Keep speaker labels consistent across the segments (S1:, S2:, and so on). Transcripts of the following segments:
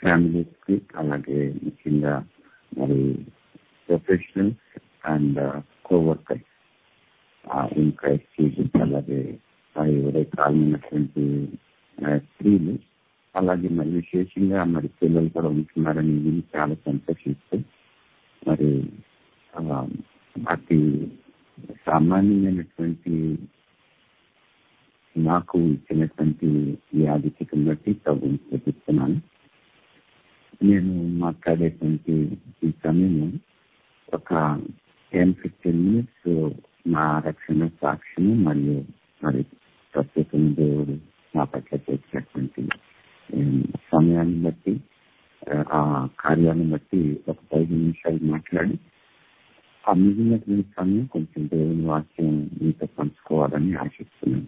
S1: Families కి అలాగే ముఖ్యంగా మరి professionals and coworkers in Christ Jesus అలాగే మరి ఎవరైతే కాలమైనటువంటి స్త్రీలు అలాగే మరి విశేషంగా మరి పిల్లలు కూడా ఉంటున్నారని విని చాలా సంతోషిస్తూ మరి ఆ, అతి సామాన్యమైనటువంటి నాకు ఇచ్చినటువంటి ఈ ఆధిక్యతను బట్టి ప్రభుని చూపిస్తున్నాను నేను మాట్లాడేటువంటి ఈ సమయం ఒక టెన్ ఫిఫ్టీన్ మినిట్స్ నా రక్షణ సాక్ష్యము మరియు మరి ప్రస్తుతం దేవుడు నా పట్ల చేసినటువంటి ఉమ్, సమయాన్ని బట్టి ఆ కార్యాన్ని బట్టి ఒక పది నిమిషాలు మాట్లాడి ఆ మిగిలినటువంటి సమయం కొంచెం దేవుని వాక్యం మీతో పంచుకోవాలని ఆశిస్తున్నాను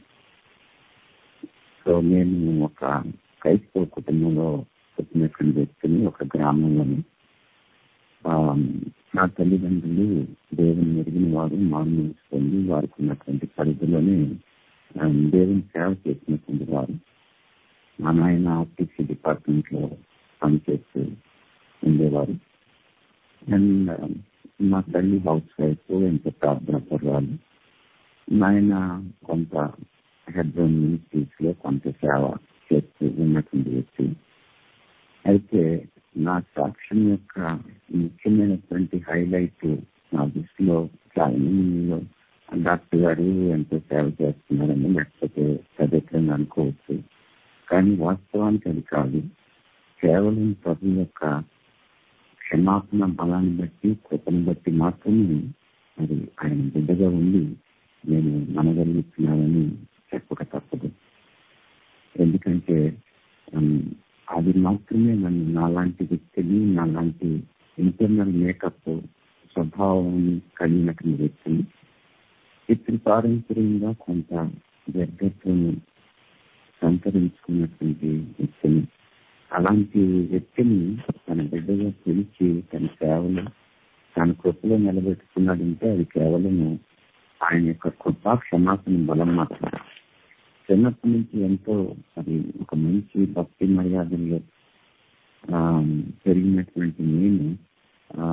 S1: సో నేను ఒక క్రైస్తవ కుటుంబంలో పుట్టినటువంటి వ్యక్తిని ఒక గ్రామంలోని ఆ, నా తల్లిదండ్రులు దేవుని మెరిగిన వారు మారు పొంది వారికి ఉన్నటువంటి పరిధిలోనే ఆ, దేవుని సేవ చేసినటువంటి వారు మా నాయన ఆర్టీసీ డిపార్ట్మెంట్ లో పనిచేస్తూ ఉండేవారు అండ్ మా తల్లి హౌస్ వైఫ్ ఎంత ప్రార్థన పర్వాలు నాయన కొంత హెడ్రోన్ మినిస్ట్రీస్ లో కొంత సేవ చేస్తూ ఉన్నటువంటి వ్యక్తి అయితే నా సాక్ష్యం యొక్క ముఖ్యమైనటువంటి హైలైట్ నా దృష్టిలో చాలా డాక్టర్ గారు ఎంతో సేవ చేస్తున్నారని లేకపోతే తదితరంగా అనుకోవచ్చు కానీ వాస్తవానికి అది కాదు కేవలం ప్రభు యొక్క క్షమాపణ బలాన్ని బట్టి కృపను బట్టి మాత్రమే మరి ఆయన బిడ్డగా ఉండి నేను మనగలుగుతున్నానని చెప్పక తప్పదు ఎందుకంటే ఉమ్, అది మాత్రమే నన్ను నాలాంటి వ్యక్తిని నాలాంటి ఇంటర్నల్ మేకప్ స్వభావం కలిగినటువంటి వ్యక్తిని పితృ పారంపర్యంగా కొంత వ్యక్తిత్వం సంతరించుకున్నటువంటి వ్యక్తిని అలాంటి వ్యక్తిని తన బిడ్డగా పిలిచి తన సేవలు తన కృపలో నిలబెట్టుకున్నాడంటే అది కేవలం ఆయన యొక్క కృపా క్షమాపణ బలం మాత్రమే చిన్నప్పటి నుంచి ఎంతో అది ఒక మంచి భక్తి మర్యాదల్లో ఆ, పెరిగినటువంటి నేను ఆ,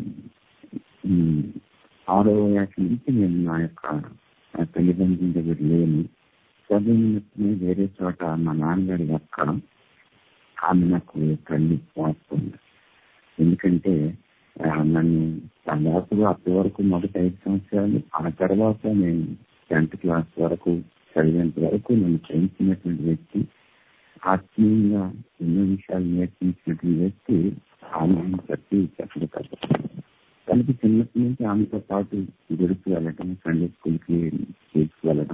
S1: ఉమ్, ఆరో ఏట నుంచి నేను నా యొక్క ఆ తల్లిదండ్రుల దగ్గర లేను చదివినట్టునే వేరే చోట మా నాన్నగారి యొక్క ఆమె నాకు తల్లి వాస్తుంది ఎందుకంటే ఆ, నన్ను దాదాపుగా అప్పటి వరకు మొదటి ఐదు సంవత్సరాలు ఆ తర్వాత నేను టెన్త్ క్లాస్ వరకు చదివేంత వరకు నన్ను పెంచినటువంటి వ్యక్తి ఆత్మీయంగా ఎన్నో విషయాలు నేర్పించినటువంటి వ్యక్తి ఆమెను బట్టి చెప్పదు కదా కనుక చిన్నప్పటి నుంచి ఆమెతో పాటు గుడికి వెళ్ళడం సండే స్కూల్ కి తీసుకువెళ్ళడం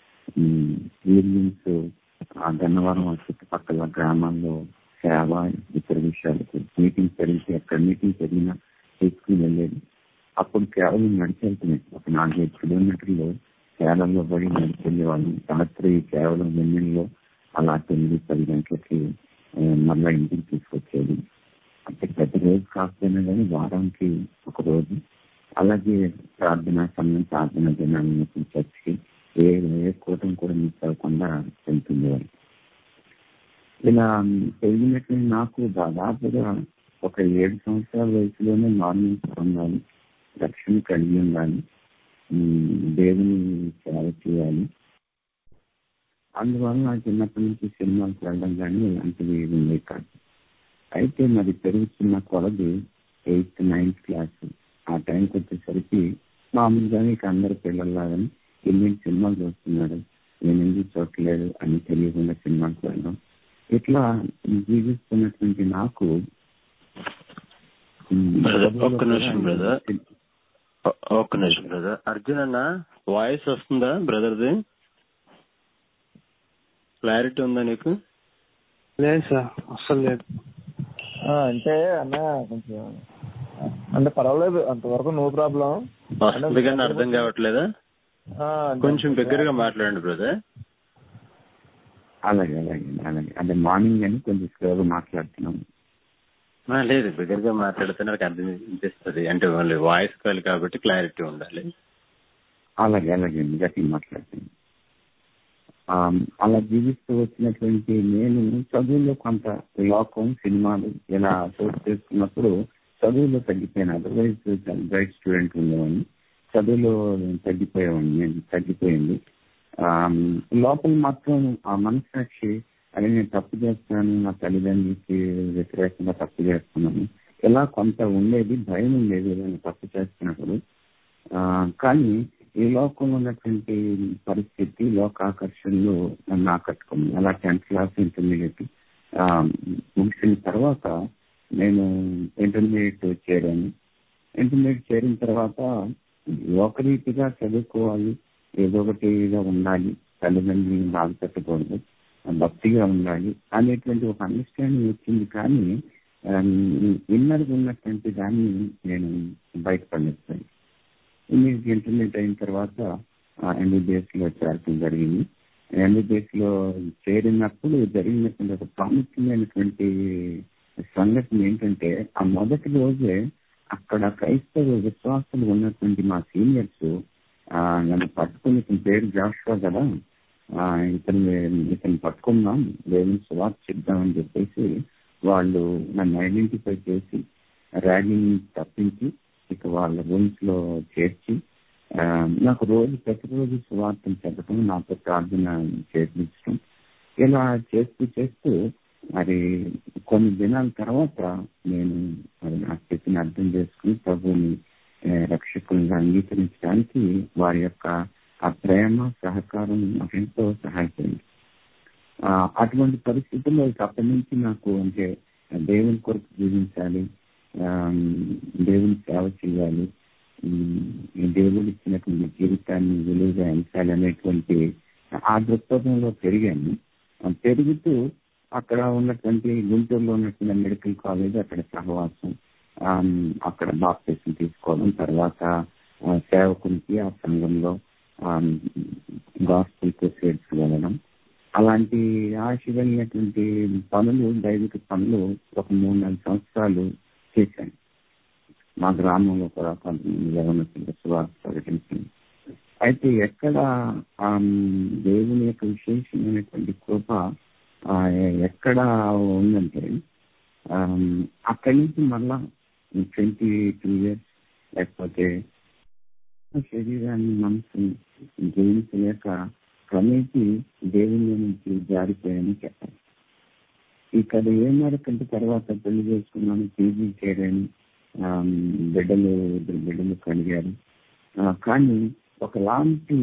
S1: ఈవినింగ్స్ ఆ గన్నవరం చుట్టుపక్కల గ్రామాల్లో సేవ ఇతర విషయాలకు మీటింగ్ జరిగితే అక్కడ మీటింగ్ జరిగినా తీసుకుని వెళ్ళేది అప్పుడు కేవలం నడిచి వెళ్తున్నాయి ఒక నాలుగైదు కిలోమీటర్లు కేరళలో పడి నడిచి వెళ్ళేవాళ్ళం రాత్రి కేవలం వెన్నెల్లో అలా తొమ్మిది పది గంటలకి ఆ, మళ్ళా ఇంటికి తీసుకొచ్చేది అంటే ప్రతి రోజు కాకపోయినా కానీ వారానికి ఒక రోజు అలాగే ప్రార్థన సమయం ప్రార్థన దినాన్ని చర్చికి ఏ ఏ కూటం కూడా మిస్ అవ్వకుండా వెళ్తుండేవారు ఇలా పెరిగినట్లు నాకు దాదాపుగా ఒక ఏడు సంవత్సరాల వయసులోనే మార్నింగ్ పొందాలి రక్షణ కలిగి ఉండాలి ఉమ్, దేవుని సేవ చేయాలి అందువల్ల నాకు చిన్నప్పటి నుంచి సినిమాలకు వెళ్ళడం కానీ ఇలాంటివి ఉండే కాదు అయితే మరి పెరుగుతున్న కొలది ఎయిత్ నైన్త్ క్లాస్ ఆ టైంకి వచ్చేసరికి మామూలుగానే ఇక అందరు పిల్లల్లాగానే ఎన్ని సినిమాలు చూస్తున్నాడు నేను ఎందుకు చూడలేదు అని తెలియకుండా సినిమాకి వెళ్ళడం ఇట్లా జీవిస్తున్నటువంటి నాకు ఉమ్,
S2: Brother,
S1: చదువులో
S2: ఒక్క నిమిషం,
S1: కూడా
S2: brother. ఒ- ఒక్క నిమిషం బ్రదర్ అర్జున్ అన్న వాయిస్ వస్తుందా బ్రదర్ది క్లారిటీ ఉందా నీకు
S3: లేదు సార్ అస్సలు లేదు
S4: ఆ, అంటే అన్న కొంచెం అంటే పర్వాలేదు అంతవరకు నో ప్రాబ్లం
S2: వస్తుంది కానీ అర్థం కావట్లేదా కొంచెం బిగ్గరగా మాట్లాడండి బ్రదర్
S1: అలాగే అలాగే అలాగే అంటే మార్నింగ్ అని కొంచెం స్లోగా మాట్లాడుతున్నాం
S2: లేదు బిగ్గరగా మాట్లాడితే నాకు అర్థం అనిపిస్తుంది అంటే ఓన్లీ వాయిస్ కాల్ కాబట్టి క్లారిటీ ఉండాలి
S1: అలాగే అలాగే గట్టిగా మాట్లాడుతున్నాం ఆ, అలా జీవిస్తూ వచ్చినటువంటి నేను చదువులో కొంత లోకం సినిమాలు ఇలా చోటు చేసుకున్నప్పుడు చదువులో తగ్గిపోయాను అదర్వైజ్ బ్రైట్ స్టూడెంట్ ఉండేవాడిని చదువులో తగ్గిపోయేవాడిని నేను తగ్గిపోయింది ఆ, లోపల మాత్రం ఆ మనసాక్షి అది నేను తప్పు చేస్తున్నాను నా తల్లిదండ్రులకి వ్యతిరేకంగా తప్పు చేస్తున్నాను ఇలా కొంత ఉండేది భయం ఉండేది ఏదైనా తప్పు చేస్తున్నప్పుడు ఆ, కానీ ఈ లోకంలో ఉన్నటువంటి పరిస్థితి లోక ఆకర్షణలు నన్ను ఆకట్టుకుంది అలా టెన్త్ క్లాస్ ఇంటర్మీడియట్ ఆ, ముగిసిన తర్వాత నేను ఇంటర్మీడియట్ చేరాను ఇంటర్మీడియట్ చేరిన తర్వాత ఒక రీతిగా చదువుకోవాలి ఏదో ఒకటిగా ఉండాలి తల్లిదండ్రులను బాధ పెట్టకూడదు భక్తిగా ఉండాలి అనేటువంటి ఒక అండర్స్టాండింగ్ వచ్చింది కానీ ఇన్నర్ ఉన్నటువంటి దాన్ని నేను బయటపడలేకపోయాను ఇమీడియట్ ఇంటర్మీడియట్ అయిన తర్వాత ఎంబీబీఎస్ లో చేరటం జరిగింది ఎంబీబీఎస్ లో చేరినప్పుడు జరిగినటువంటి ఒక ప్రాముఖ్యమైనటువంటి సంఘటన ఏంటంటే ఆ మొదటి రోజే అక్కడ క్రైస్తవ విశ్వాసులు ఉన్నటువంటి మా సీనియర్స్ నన్ను పట్టుకుని ఇతని పేరు జాషువా కదా ఆ, ఇతను ఇతను పట్టుకుందాం దేవుని సువార్త చెప్దామని చెప్పేసి వాళ్ళు నన్ను ఐడెంటిఫై చేసి ర్యాగింగ్ తప్పించి ఇక వాళ్ళ రూమ్స్ లో చేర్చి ఆ, నాకు రోజు ప్రతిరోజు సువార్తను చెప్పడం నాతో ప్రార్థన చేపించడం ఇలా చేస్తూ చేస్తూ మరి కొన్ని దినాల తర్వాత నేను మరి నా స్థితిని అర్థం చేసుకుని ప్రభుని ఆ, రక్షకునిగా అంగీకరించడానికి వారి యొక్క ఆ ప్రేమ సహకారం నాకు ఎంతో సహాయపడింది ఆ, అటువంటి పరిస్థితుల్లో ఇక అప్పటి నుంచి నాకు అంటే దేవుని కొరకు జీవించాలి ఆ, దేవుని సేవ చేయాలి ఉమ్, ఈ దేవుడు ఇచ్చినటువంటి జీవితాన్ని విలువగా ఎంచాలి అనేటువంటి ఆ దృక్పథంలో పెరిగాను ఆ, పెరుగుతూ అక్కడ ఉన్నటువంటి గుంటూరులో ఉన్నటువంటి మెడికల్ కాలేజ్ అక్కడ సహవాసం ఆ, అక్కడ బాప్టిజం తీసుకోవడం తర్వాత ఆ, సేవకునికి ఆ సంఘంలో గాస్పుల్ క్రూసేడ్స్ వెళ్ళడం అలాంటి ఆశీర్వైనటువంటి పనులు దైవిక పనులు ఒక మూడు నాలుగు సంవత్సరాలు చేశాను మా గ్రామంలో కూడా కొంతమంది యవనస్తులు సువార్త ప్రకటించింది అయితే ఎక్కడ ఆ, దేవుని యొక్క విశేషమైనటువంటి కృప ఆ, ఎక్కడ ఉందంటే ఆ, అక్కడి నుంచి మళ్ళా ట్వంటీ టూ ఇయర్స్ లేకపోతే శరీరాన్ని మనసుని జయించలేక క్రమేసి దేవుని నుంచి జారిపోయాని చెప్పాలి ఇక్కడ ఏం మేరకంటే తర్వాత పెళ్లి చేసుకున్నాను పీజీ చేరాను ఆ, బిడ్డలు ఇద్దరు బిడ్డలు కలిగారు ఆ, కానీ ఒకలాంటి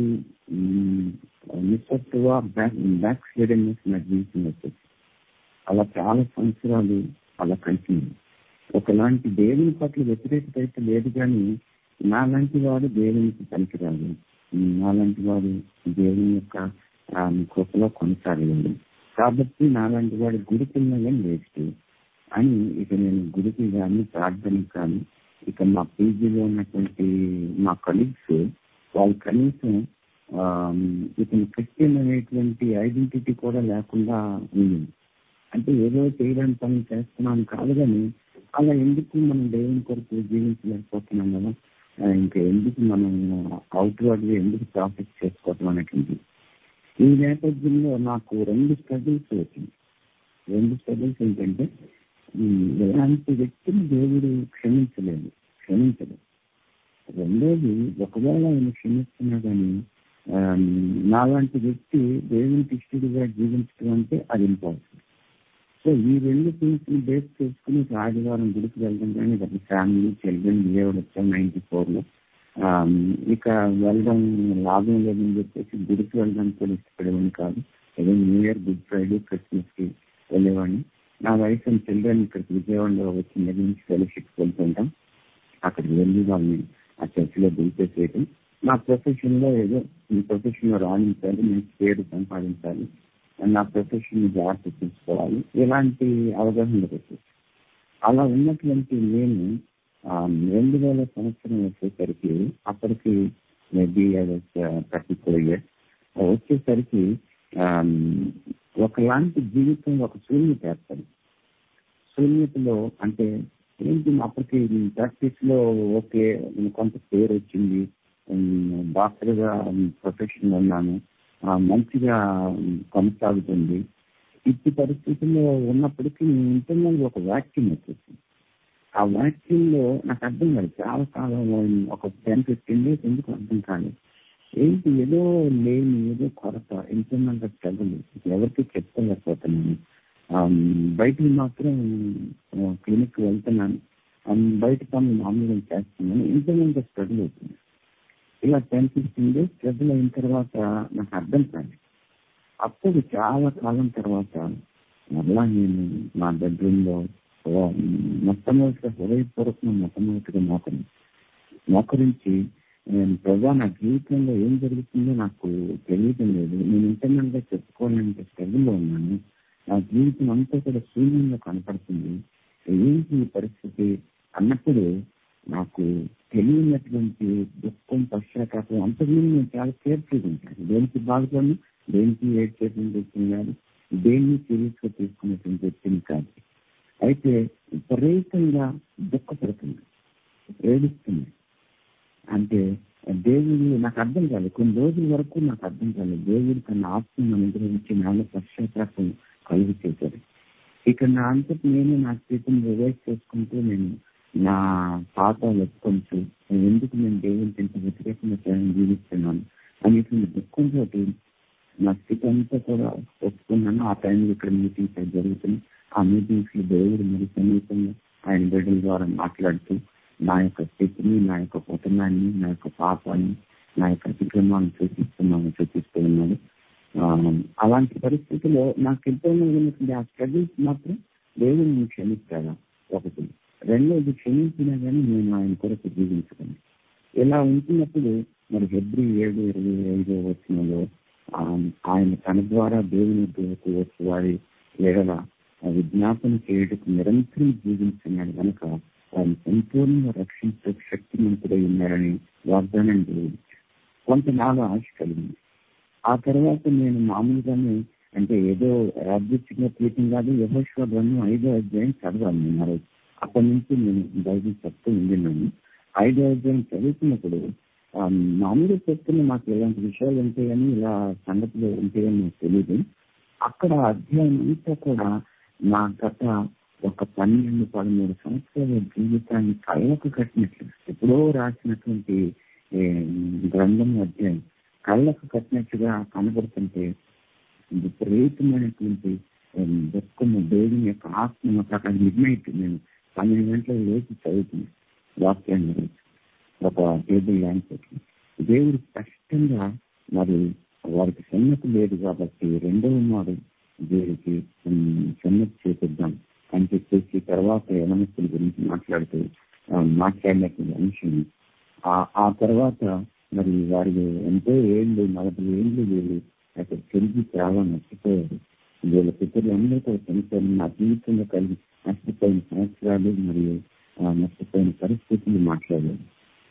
S1: నిస్సత్వ బ్యాక్ బ్యాక్ స్లైడెడ్నెస్ నా జీవితం వచ్చేసి అలా చాలా సంవత్సరాలు అలా కంటిన్యూ ఒకలాంటి దేవుని పట్ల వ్యతిరేకత అయితే లేదు కానీ నాలాంటి వాడు దేవునికి పనికిరాదు నాలాంటి వాడు దేవుని యొక్క ఆ, కృపలో కొనసాగలేదు కాబట్టి నాలాంటి వాడు గుడికి వెళ్ళినా కానీ వేస్ట్ అని ఇక నేను గుడికి కానీ ప్రార్థనకి కానీ ఇక మా పీజీలో ఉన్నటువంటి మా కలీగ్స్ వాళ్ళు కనీసం ఆ, ఇతను క్రిస్టియన్ అనేటువంటి ఐడెంటిటీ కూడా లేకుండా ఉంది అంటే ఏదో చేయడానికి పని చేస్తున్నాను కాదు కానీ అలా ఎందుకు మనం దేవుని కొరకు జీవించలేకపోతున్నాం కదా ఆ, ఇంకా ఎందుకు మనం అవుట్వర్డ్ గా ఎందుకు ప్రాఫిట్ చేసుకోవటం అనేటువంటి ఈ నేపథ్యంలో నాకు రెండు స్ట్రగుల్స్ వచ్చింది రెండు స్ట్రగుల్స్ ఏంటంటే ఉమ్, ఎలాంటి వ్యక్తిని దేవుడు క్షమించలేదు క్షమించలేదు రెండోది ఒకవేళ ఆయన క్షమిస్తున్నా కానీ ఆ, నాలాంటి వ్యక్తి దేవునికి ఇష్టడిగా జీవించడం అంటే అది ఇంపార్టెంట్ సో ఈ రెండు థింగ్స్ ని బేస్ చేసుకుని ఒక ఆదివారం గుడికి వెళ్ళడం కానీ ఒక ఫ్యామిలీ చిల్డ్రన్ బిహేవ్ వచ్చాం నైన్టీ ఫోర్ లో ఆ, ఇక వెళ్ళడం లాభం లేదని చెప్పేసి గుడికి వెళ్ళడానికి కూడా ఇష్టపడేవాడిని కాదు ఏదో new year good Friday Christmas కి వెళ్ళేవాడిని నా వయసు అండ్ చిల్డ్రన్ ఇక్కడికి విజయవాడలో వచ్చి దగ్గర నుంచి ఫెలోషిప్ వెళ్తుంటాం అక్కడికి వెళ్ళి వాళ్ళని ఆ చర్చిలో దింపేసేయటం నా ప్రొఫెషన్ లో ఏదో ఈ ప్రొఫెషన్ లో రాణించాలి మంచి పేరు సంపాదించాలి నా ప్రొఫెషన్ జాగ్రత్త తీసుకోవాలి ఇలాంటి అవగాహన వచ్చేసి అలా ఉన్నటువంటి నేను ఆ, రెండు వేల సంవత్సరం వచ్చేసరికి అప్పటికి మేబీ థర్టీ ఫోర్ ఇయర్స్ వచ్చేసరికి ఆ, ఒకలాంటి జీవితం ఒక శూన్యత ఏర్పడింది శూన్యతలో అంటే ఏంటి అప్పటికి ప్రాక్టీస్ లో ఓకే కొంత పేరు వచ్చింది డాక్టర్ గా ప్రొఫెషన్ ఉన్నాను ఆ, మంచిగా కొనసాగుతుంది ఇట్టి పరిస్థితుల్లో ఉన్నప్పటికీ ఇంటర్నల్ ఒక వ్యాక్సిన్ వచ్చేసింది ఆ వ్యాక్సిన్ లో నాకు అర్థం కాదు చాలా కాలం ఒక టెన్ ఫిఫ్టీన్ డేస్ ఎందుకు అర్థం కాలేదు ఏంటి ఏదో లేని ఏదో కొరత ఇంటర్నల్ గా స్ట్రగుల్ ఎవరికి చెప్పుకోలేకపోతున్నాను ఆమ్, బయటికి మాత్రం క్లినిక్ వెళ్తున్నాను ఆమ్, బయట పనులు మామూలుగా చేస్తున్నాను ఇంటర్నల్ గా స్ట్రగుల్ అవుతుంది ఇలా టెన్ ఫిఫ్టీన్ డేస్ స్ట్రగుల్ అయిన తర్వాత నాకు అర్థం కాదు అప్పుడు చాలా కాలం తర్వాత మరలా నేను నా బెడ్రూమ్ లో ఓ- మొట్టమొదటిగా హృదయపూర్వకంగా మొట్టమొదటిగా మోకరి మోకరించి నేను ప్రజా నా జీవితంలో ఏం జరుగుతుందో నాకు తెలియటం లేదు నేను ఇంటర్నల్ గా చెప్పుకోవాలంటే స్ట్రగుల్లో ఉన్నాను నా జీవితం అంతా కూడా శూన్యంగా కనపడుతుంది ఏంటి ఈ పరిస్థితి అన్నప్పుడు నాకు తెలియనటువంటి దుఃఖం పశ్చాత్తాపం అంతకుముందు నేను చాలా కేర్ఫుల్గా ఉంటాను దేనికి బాధపడను దేనికి ఏడ్ చేయడం వ్యక్తిని కాదు దేన్ని సీరియస్ గా తీసుకునేటువంటి వ్యక్తిని కాదు అయితే విపరీతంగా దుఃఖపడుతుంది ఏడుస్తుంది అంటే దేవుడు నాకు అర్థం కాలేదు కొన్ని రోజుల వరకు నాకు అర్థం కాలేదు దేవుడు తన ఆత్మను అనుగ్రహించి నాలో పశ్చాత్తాపం కలుగు చేశాడు ఇక నా అంతటి నేను నా స్థితిని రివైజ్ చేసుకుంటూ నేను నా పాత ఒప్పుకొంటూ నేను ఎందుకు నేను దేవుని ఇంత వ్యతిరేకంగా చేయడం జీవిస్తున్నాను అనేటువంటి దుఃఖంతో నా స్థితి అంతా కూడా ఒప్పుకున్నాను ఆ టైంలో ఇక్కడ మీటింగ్స్ అవి జరుగుతున్నాయి ఆ మీటింగ్స్ లో దేవుడు మరి సమీపంగా ఆయన బిడ్డల ద్వారా మాట్లాడుతూ నా యొక్క స్థితిని నా యొక్క పతనాన్ని నా యొక్క పాపాన్ని నా యొక్క అతిక్రమాన్ని చూపిస్తున్నాను చూపిస్తూ ఉన్నాడు ఆ, అలాంటి పరిస్థితిలో నాకు ఎంతో ఉన్నటువంటి ఆ స్ట్రగుల్స్ మాత్రం దేవుడు నేను క్షమిస్తాడా ఒకటి రెండోది క్షమించినా కానీ నేను ఆయన కొరకు జీవించగలను ఇలా ఉంటున్నప్పుడు మరి హెబ్రి ఏడు ఇరవై ఐదో వచ్చినలో ఆ, ఆయన తన ద్వారా దేవుని దేవుకు వచ్చి వారి ఎడల ఆ విజ్ఞాపన చేయటకు నిరంతరం జీవించున్నాడు కనుక వారిని సంపూర్ణంగా రక్షించే శక్తిమంతుడై ఉన్నారని వాగ్దానం దేవుడు కొంత నాలో ఆశ కలిగింది ఆ తర్వాత నేను మామూలుగానే అంటే ఏదో యాదృచ్ఛికంగా తీయటం కాదు యహోశ్వ గ్రంథం ఐదో అధ్యాయం చదవాలి నేను ఆ రోజు అప్పటి నుంచి నేను బైబిల్ చెప్తూ ఉండినాను ఐదో అధ్యాయం చదువుతున్నప్పుడు ఆ, మామూలుగా చెప్తున్న మాకు ఇలాంటి విషయాలు ఉంటాయని ఇలా సంగతులు ఉంటాయని నాకు తెలియదు అక్కడ అధ్యాయం అంతా కూడా నా గత ఒక పన్నెండు పదమూడు సంవత్సరాల జీవితాన్ని కళ్ళకు కట్టినట్లు ఎప్పుడో రాసినటువంటి ఏ, గ్రంథం అధ్యాయం కళ్ళకు కట్టినట్టుగా కనబడుతుంటే విపరీతమైనటువంటి ఉమ్, దుఃఖము దేవుని యొక్క ఆత్మ నాకు అక్కడ మిడ్ నైట్ నేను పన్నెండు గంటలకు లేచి చదువుతున్నాను వాక్యాన్ని గురించి ఒక టేబుల్ ల్యాండ్ పెట్టి దేవుడు స్పష్టంగా మరి వారికి సన్నతి లేదు కాబట్టి రెండవ నాడు దేవుడికి ఉమ్, సన్నతి చేపిద్దాం అని చెప్పేసి తర్వాత యవనస్తుల గురించి మాట్లాడుతూ ఆ, మాట్లాడినటువంటి అంశం ఆ ఆ తర్వాత మరి వారి ఎంతో ఏళ్ళు నలభై ఏళ్ళు వీళ్ళు అక్కడ తిరిగి చాలా నష్టపోయారు వీళ్ళ పితరులు అందరూ కూడా చనిపోయిన నా జీవితంలో కలిగి నష్టపోయిన సంవత్సరాలు మరియు ఆ, నష్టపోయిన పరిస్థితులు మాట్లాడారు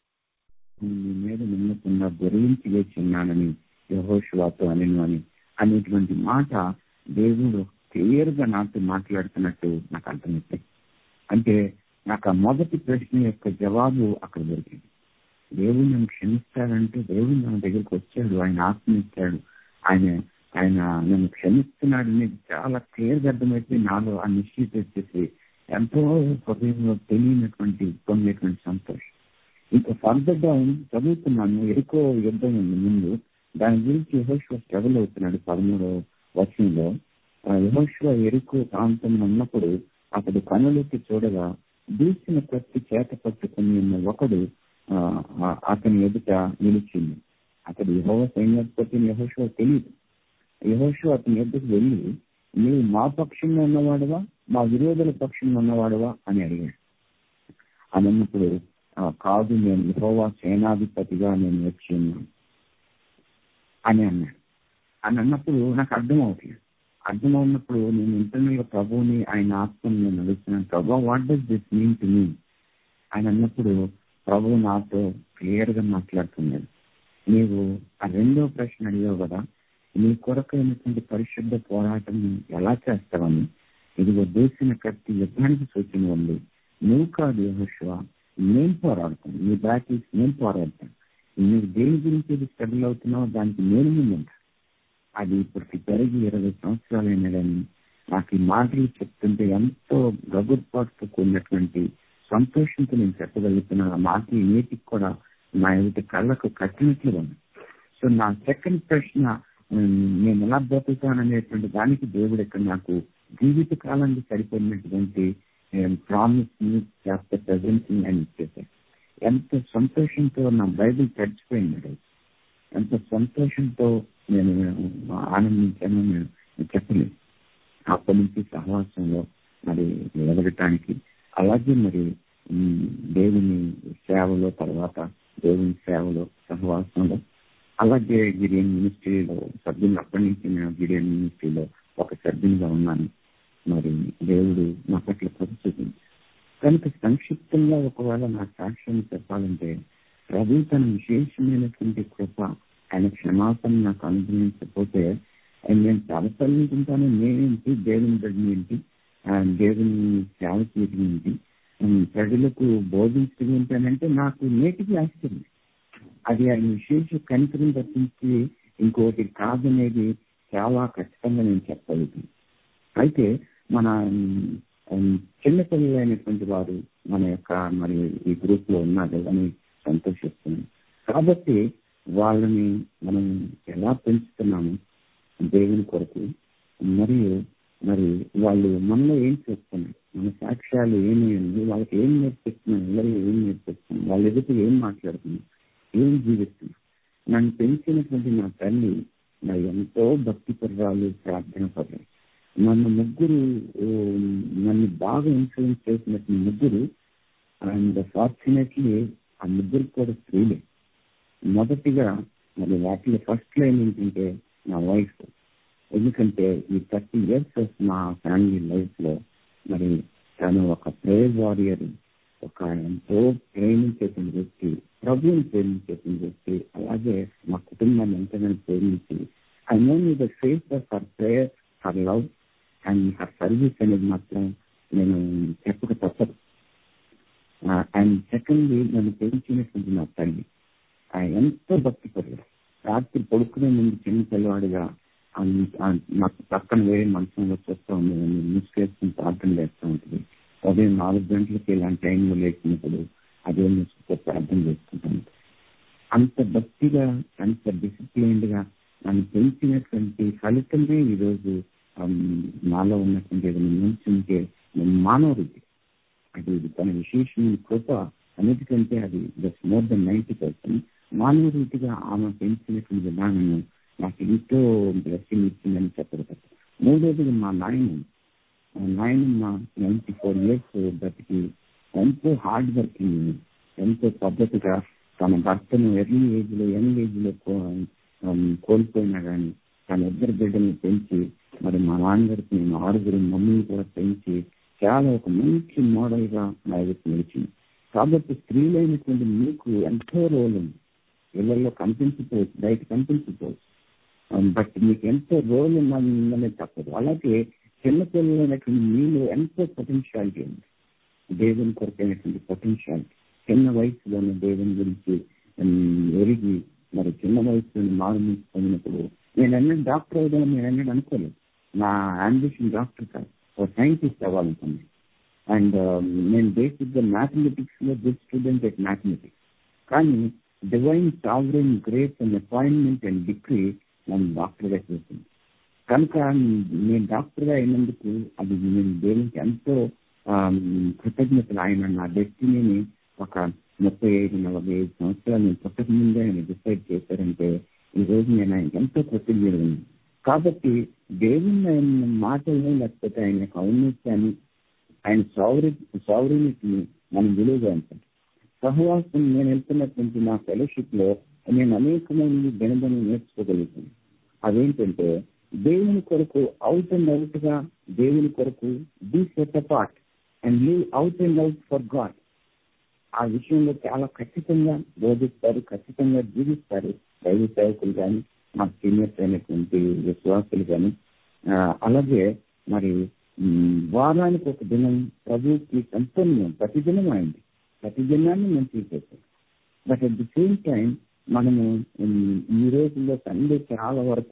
S1: మీ మీద నమ్మకుండా గురించి వేచి ఉన్నానని యహోషువాతో అనను అని అనేటువంటి మాట దేవుడు క్లియర్ గా నాతో మాట్లాడుతున్నట్టు నాకు అర్థమైంది అంటే నాకు ఆ మొదటి ప్రశ్న యొక్క జవాబు అక్కడ దొరికింది దేవుడు నన్ను క్షమిస్తాడంటే దేవుడు నా దగ్గరికి వచ్చాడు ఆయన ఆత్మ ఇచ్చాడు ఆయన ఆయన నన్ను క్షమిస్తున్నాడు అనేది చాలా క్లియర్ గా అర్థమైతే నాలో ఆ నిశ్చిత వచ్చేసి ఎంతో హృదయంలో తెలియనటువంటి పొందేటువంటి సంతోషం ఇంకా ఫర్దర్ డౌన్ చదువుతున్నాను ఎరుకో యుద్ధం ఉంది ముందు దాని గురించి యహోశ్వ స్ట్రగుల్ అవుతున్నాడు పదమూడవ వచనంలో ఆ యహోశ్వ ఎరుకు ప్రాంతం ఉన్నప్పుడు అతడు కనులెత్తి చూడగా దూసిన కత్తి చేత పట్టుకుని ఉన్న ఒకడు ఆ, ఆ, అతని ఎదుట నిలిచింది అతడు యహోవ సైన్యాధిపతిని యహోశ్వ తెలియదు యహోశ్వ అతని ఎదుకు వెళ్ళి నీవు మా పక్షంలో ఉన్నవాడువా మా విరోధుల పక్షంలో ఉన్నవాడువా అని అడిగాడు అని అన్నప్పుడు "ఆ, కాదు నేను యహోవా సేనాధిపతిగా నేను వచ్చి ఉన్నాను అని అన్నాడు అని అన్నప్పుడు నాకు అర్థం అవుతుంది అర్థం అవునప్పుడు నేను ఇంటర్నల్ ప్రభువుని ఆయన ఆత్మని నేను అడుగుతున్నాను ప్రభు what does this mean to me ఆయన అన్నప్పుడు ప్రభు నాతో క్లియర్ గా మాట్లాడుతున్నాడు నీవు ఆ రెండో ప్రశ్న అడిగావు కదా నీ కొరకైనటువంటి పరిశుద్ధ పోరాటం ఎలా చేస్తావని ఇదిగో దూసిన కత్తి యుద్ధానికి సూచన ఉంది నువ్వు కాదు యహోశివ నేను పోరాడతాను నీ బ్యాటిల్స్ నేను పోరాడతాను నువ్వు దేని గురించి ఇది స్ట్రగుల్ అవుతున్నావో దానికి నేను ముందుంటా అది ఇప్పటికి పెరిగి ఇరవై సంవత్సరాలైనా కానీ నాకు ఈ మాటలు చెప్తుంటే ఎంతో గగుర్పాటుతో కూడినటువంటి సంతోషంతో నేను చెప్పగలుగుతున్నాను ఆ మాటలు నేటికి కూడా నా ఎదుటి కళ్ళకు కట్టినట్లుగా ఉంది సో నా సెకండ్ ప్రశ్న ఉమ్, నేను ఎలా బ్రతుకుతాననేటువంటి దానికి దేవుడు ఇక్కడ నాకు జీవిత కాలానికి సరిపోయినటువంటి ప్రామిస్ చేస్తే ప్రజెంట్ అని ఇచ్చేసాడు ఎంత సంతోషంతో నా బైబిల్ తడిచిపోయింది ఆ రోజు. ఎంత సంతోషంతో నేను ఆనందించానో నేను చెప్పలేదు అప్పటి నుంచి సహవాసంలో మరి ఎదగటానికి అలాగే మరి ఉమ్, దేవుని సేవలో తర్వాత దేవుని సేవలో సహవాసంలో అలాగే గిరియన్ మినిస్ట్రీలో సభ్యులు అప్పటి నుంచి నేను గిరియన్ మినిస్ట్రీలో ఒక సభ్యునిగా ఉన్నాను మరి దేవుడు నా పట్ల కృప చూపింది కనుక సంక్షిప్తంగా ఒకవేళ నా సాక్ష్యం చెప్పాలంటే ప్రభు తన విశేషమైనటువంటి కృప ఆయన క్షమాపణ నాకు అనుగ్రహించకపోతే ఆయన నేను తలపల్లింటాను నేనేంటి దేవుని బిడ్డ ఏంటి ఆ, దేవుని సేవ చేయడం ఏంటి ఉమ్, ప్రజలకు బోధించడం ఏంటంటే నాకు నేటికి ఆశ్చర్యం అది ఆయన విశేష కనికరం తప్పించి ఇంకోటి కాదనేది చాలా ఖచ్చితంగా నేను చెప్పగలుగుతాను అయితే మన ఉమ్, ఉమ్, చిన్నపిల్లలైనటువంటి వారు మన యొక్క మరి ఈ గ్రూప్ లో ఉన్నారు అని సంతోషిస్తున్నాను కాబట్టి వాళ్ళని మనం ఎలా పెంచుతున్నాము దేవుని కొరకు మరియు మరి వాళ్ళు మనలో ఏం చేస్తున్నారు మన సాక్ష్యాలు ఏమి ఉంది వాళ్ళకి ఏం నేర్పిస్తున్నాం ఇళ్ళలో ఏం నేర్పిస్తున్నాం వాళ్ళ ఎదుట ఏం మాట్లాడుతున్నాం ఏం జీవిస్తున్నాం నన్ను పెంచినటువంటి నా తల్లి నా ఎంతో భక్తి పర్వాలు ప్రార్థన పర్వాలు నన్ను ముగ్గురు ఓ, నన్ను బాగా ఇన్ఫ్లుయెన్స్ చేసినటువంటి ముగ్గురు అండ్ ఫార్చునేట్లీ ఆ ముగ్గురు కూడా స్త్రీలే మొదటిగా మరి వాటిలో ఫస్ట్ లైన్ ఏంటంటే నా వైఫ్ ఎందుకంటే ఈ థర్టీ ఇయర్స్ మా ఫ్యామిలీ లైఫ్ లో మరి తను ఒక ప్రేయర్ వారియర్ ఒక ఎంతో ప్రేమించేసిన వ్యక్తి ప్రభుని ప్రేమించేసిన వ్యక్తి అలాగే మా కుటుంబాన్ని ఎంతగానో ప్రేమించి I know me the face of her prayer her love and her service అనేది మాత్రం నేను చెప్పక తప్పదు అండ్ సెకండ్లీ నన్ను పెంచినటువంటి నా తల్లి ఆ ఎంతో భక్తి పడలేదు రాత్రి పడుకునే ముందు చిన్న పిల్లవాడిగా ఆ- ఆ నాకు పక్కన వేరే మనసులో చూస్తూ ఉండేది ముసుకేసుకుని ప్రార్థన చేస్తూ ఉంటుంది ఉదయం నాలుగు గంటలకి ఇలాంటి టైంలో లేచినప్పుడు అదే ముసుగుతో ప్రార్థన చేసుకుంటాను అంత భక్తిగా అంత డిసిప్లైన్డ్ గా నన్ను పెంచినటువంటి ఫలితమే ఈరోజు ఆమ్, నాలో ఉన్నటువంటి ఏదైనా మంచి ఉంటే మానవ రీతి అది ఇది తన విశేషమైన కృప అన్నిటికంటే అది just more than ninety percent మానవ రీతిగా ఆమె పెంచినటువంటి విధానం నాకు ఎంతో బ్లెస్సింగ్ ఇచ్చిందని చెప్పగలుగుతాను మూడోది మా నాయన మా నాయనమ్మ నైన్టీ ఫోర్ ఇయర్స్ బతికి ఎంతో హార్డ్ వర్కింగ్ ఎంతో పద్ధతిగా తన భర్తను ఎర్లీ ఏజ్ లో యంగ్ ఏజ్ లో కో- ఆమ్, కోల్పోయినా గానీ తన ఇద్దరు బిడ్డల్ని పెంచి మరి మా నాన్నగారికి నేను ఆరుగురు మమ్మీని కూడా పెంచి చాలా ఒక మంచి మోడల్ గా నా ఎదుటి నిలిచింది కాబట్టి స్త్రీలైనటువంటి మీకు ఎంతో రోల్ ఉంది ఇళ్లలో కనిపించిపోవచ్చు బయట కనిపించిపోవచ్చు బట్ మీకు ఎంతో రోల్ ఉందని తప్పదు అలాగే చిన్నపిల్లలైనటువంటి మీలో ఎంతో పొటెన్షియాలిటీ ఉంది దేవుని కొరకైనటువంటి పొటెన్షియాలిటీ చిన్న వయసులోనే దేవుని గురించి ఉమ్, ఎరిగి మరి చిన్న వయసులోని మారు పొందినప్పుడు నేను అన్నది డాక్టర్ అవుదామని నేను అన్నది అనుకోలేదు నా అంబిషన్ డాక్టర్ కాదు ఒక సైంటిస్ట్ అవ్వాలనుకున్నాను అండ్ నేను బేసిక్ గా మ్యాథమెటిక్స్ లో గుడ్ స్టూడెంట్ ఎట్ మ్యాథమెటిక్స్ కానీ divine sovereign great and appointment and degree నన్ను డాక్టర్ గా చేసింది కనుక నేను డాక్టర్ గా అయినందుకు అది నేను దేవునికి ఎంతో ఆమ్, కృతజ్ఞతలు ఆయన నా డెస్టినీని ఒక ముప్పై ఐదు నలభై ఐదు సంవత్సరాలు నేను పుట్టక ముందే ఆయన డిసైడ్ చేశారంటే ఈ రోజు నేను ఆయనకి ఎంతో కృతజ్ఞతలు ఉన్నాను కాబట్టి దేవుని ఆయన మాటల్ని లేకపోతే ఆయన యొక్క ఔన్నత్యాన్ని ఆయన సౌరి సౌరినిటిని మనం విలువగా ఉంటాం సహవాసం నేను వెళ్తున్నటువంటి నా ఫెలోషిప్ లో నేను అనేకమైన దినదనం నేర్చుకోగలుగుతాను అదేంటంటే దేవుని కొరకు అవుట్ అండ్ అవుట్ గా దేవుని కొరకు be set apart and live out and out for God ఆ విషయంలో చాలా ఖచ్చితంగా బోధిస్తారు ఖచ్చితంగా జీవిస్తారు దైవ సేవకులు కానీ మా సీనియర్స్ అయినటువంటి విశ్వాసులు కానీ ఆ, అలాగే మరి ఉమ్, వారానికి ఒక దినం ప్రభుకి సంపూర్ణం ప్రతి దినం అయింది ప్రతి దినాన్ని మంచి చేశారు but at the same time మనము ఉమ్, ఈ రోజుల్లో సండే చాలా వరకు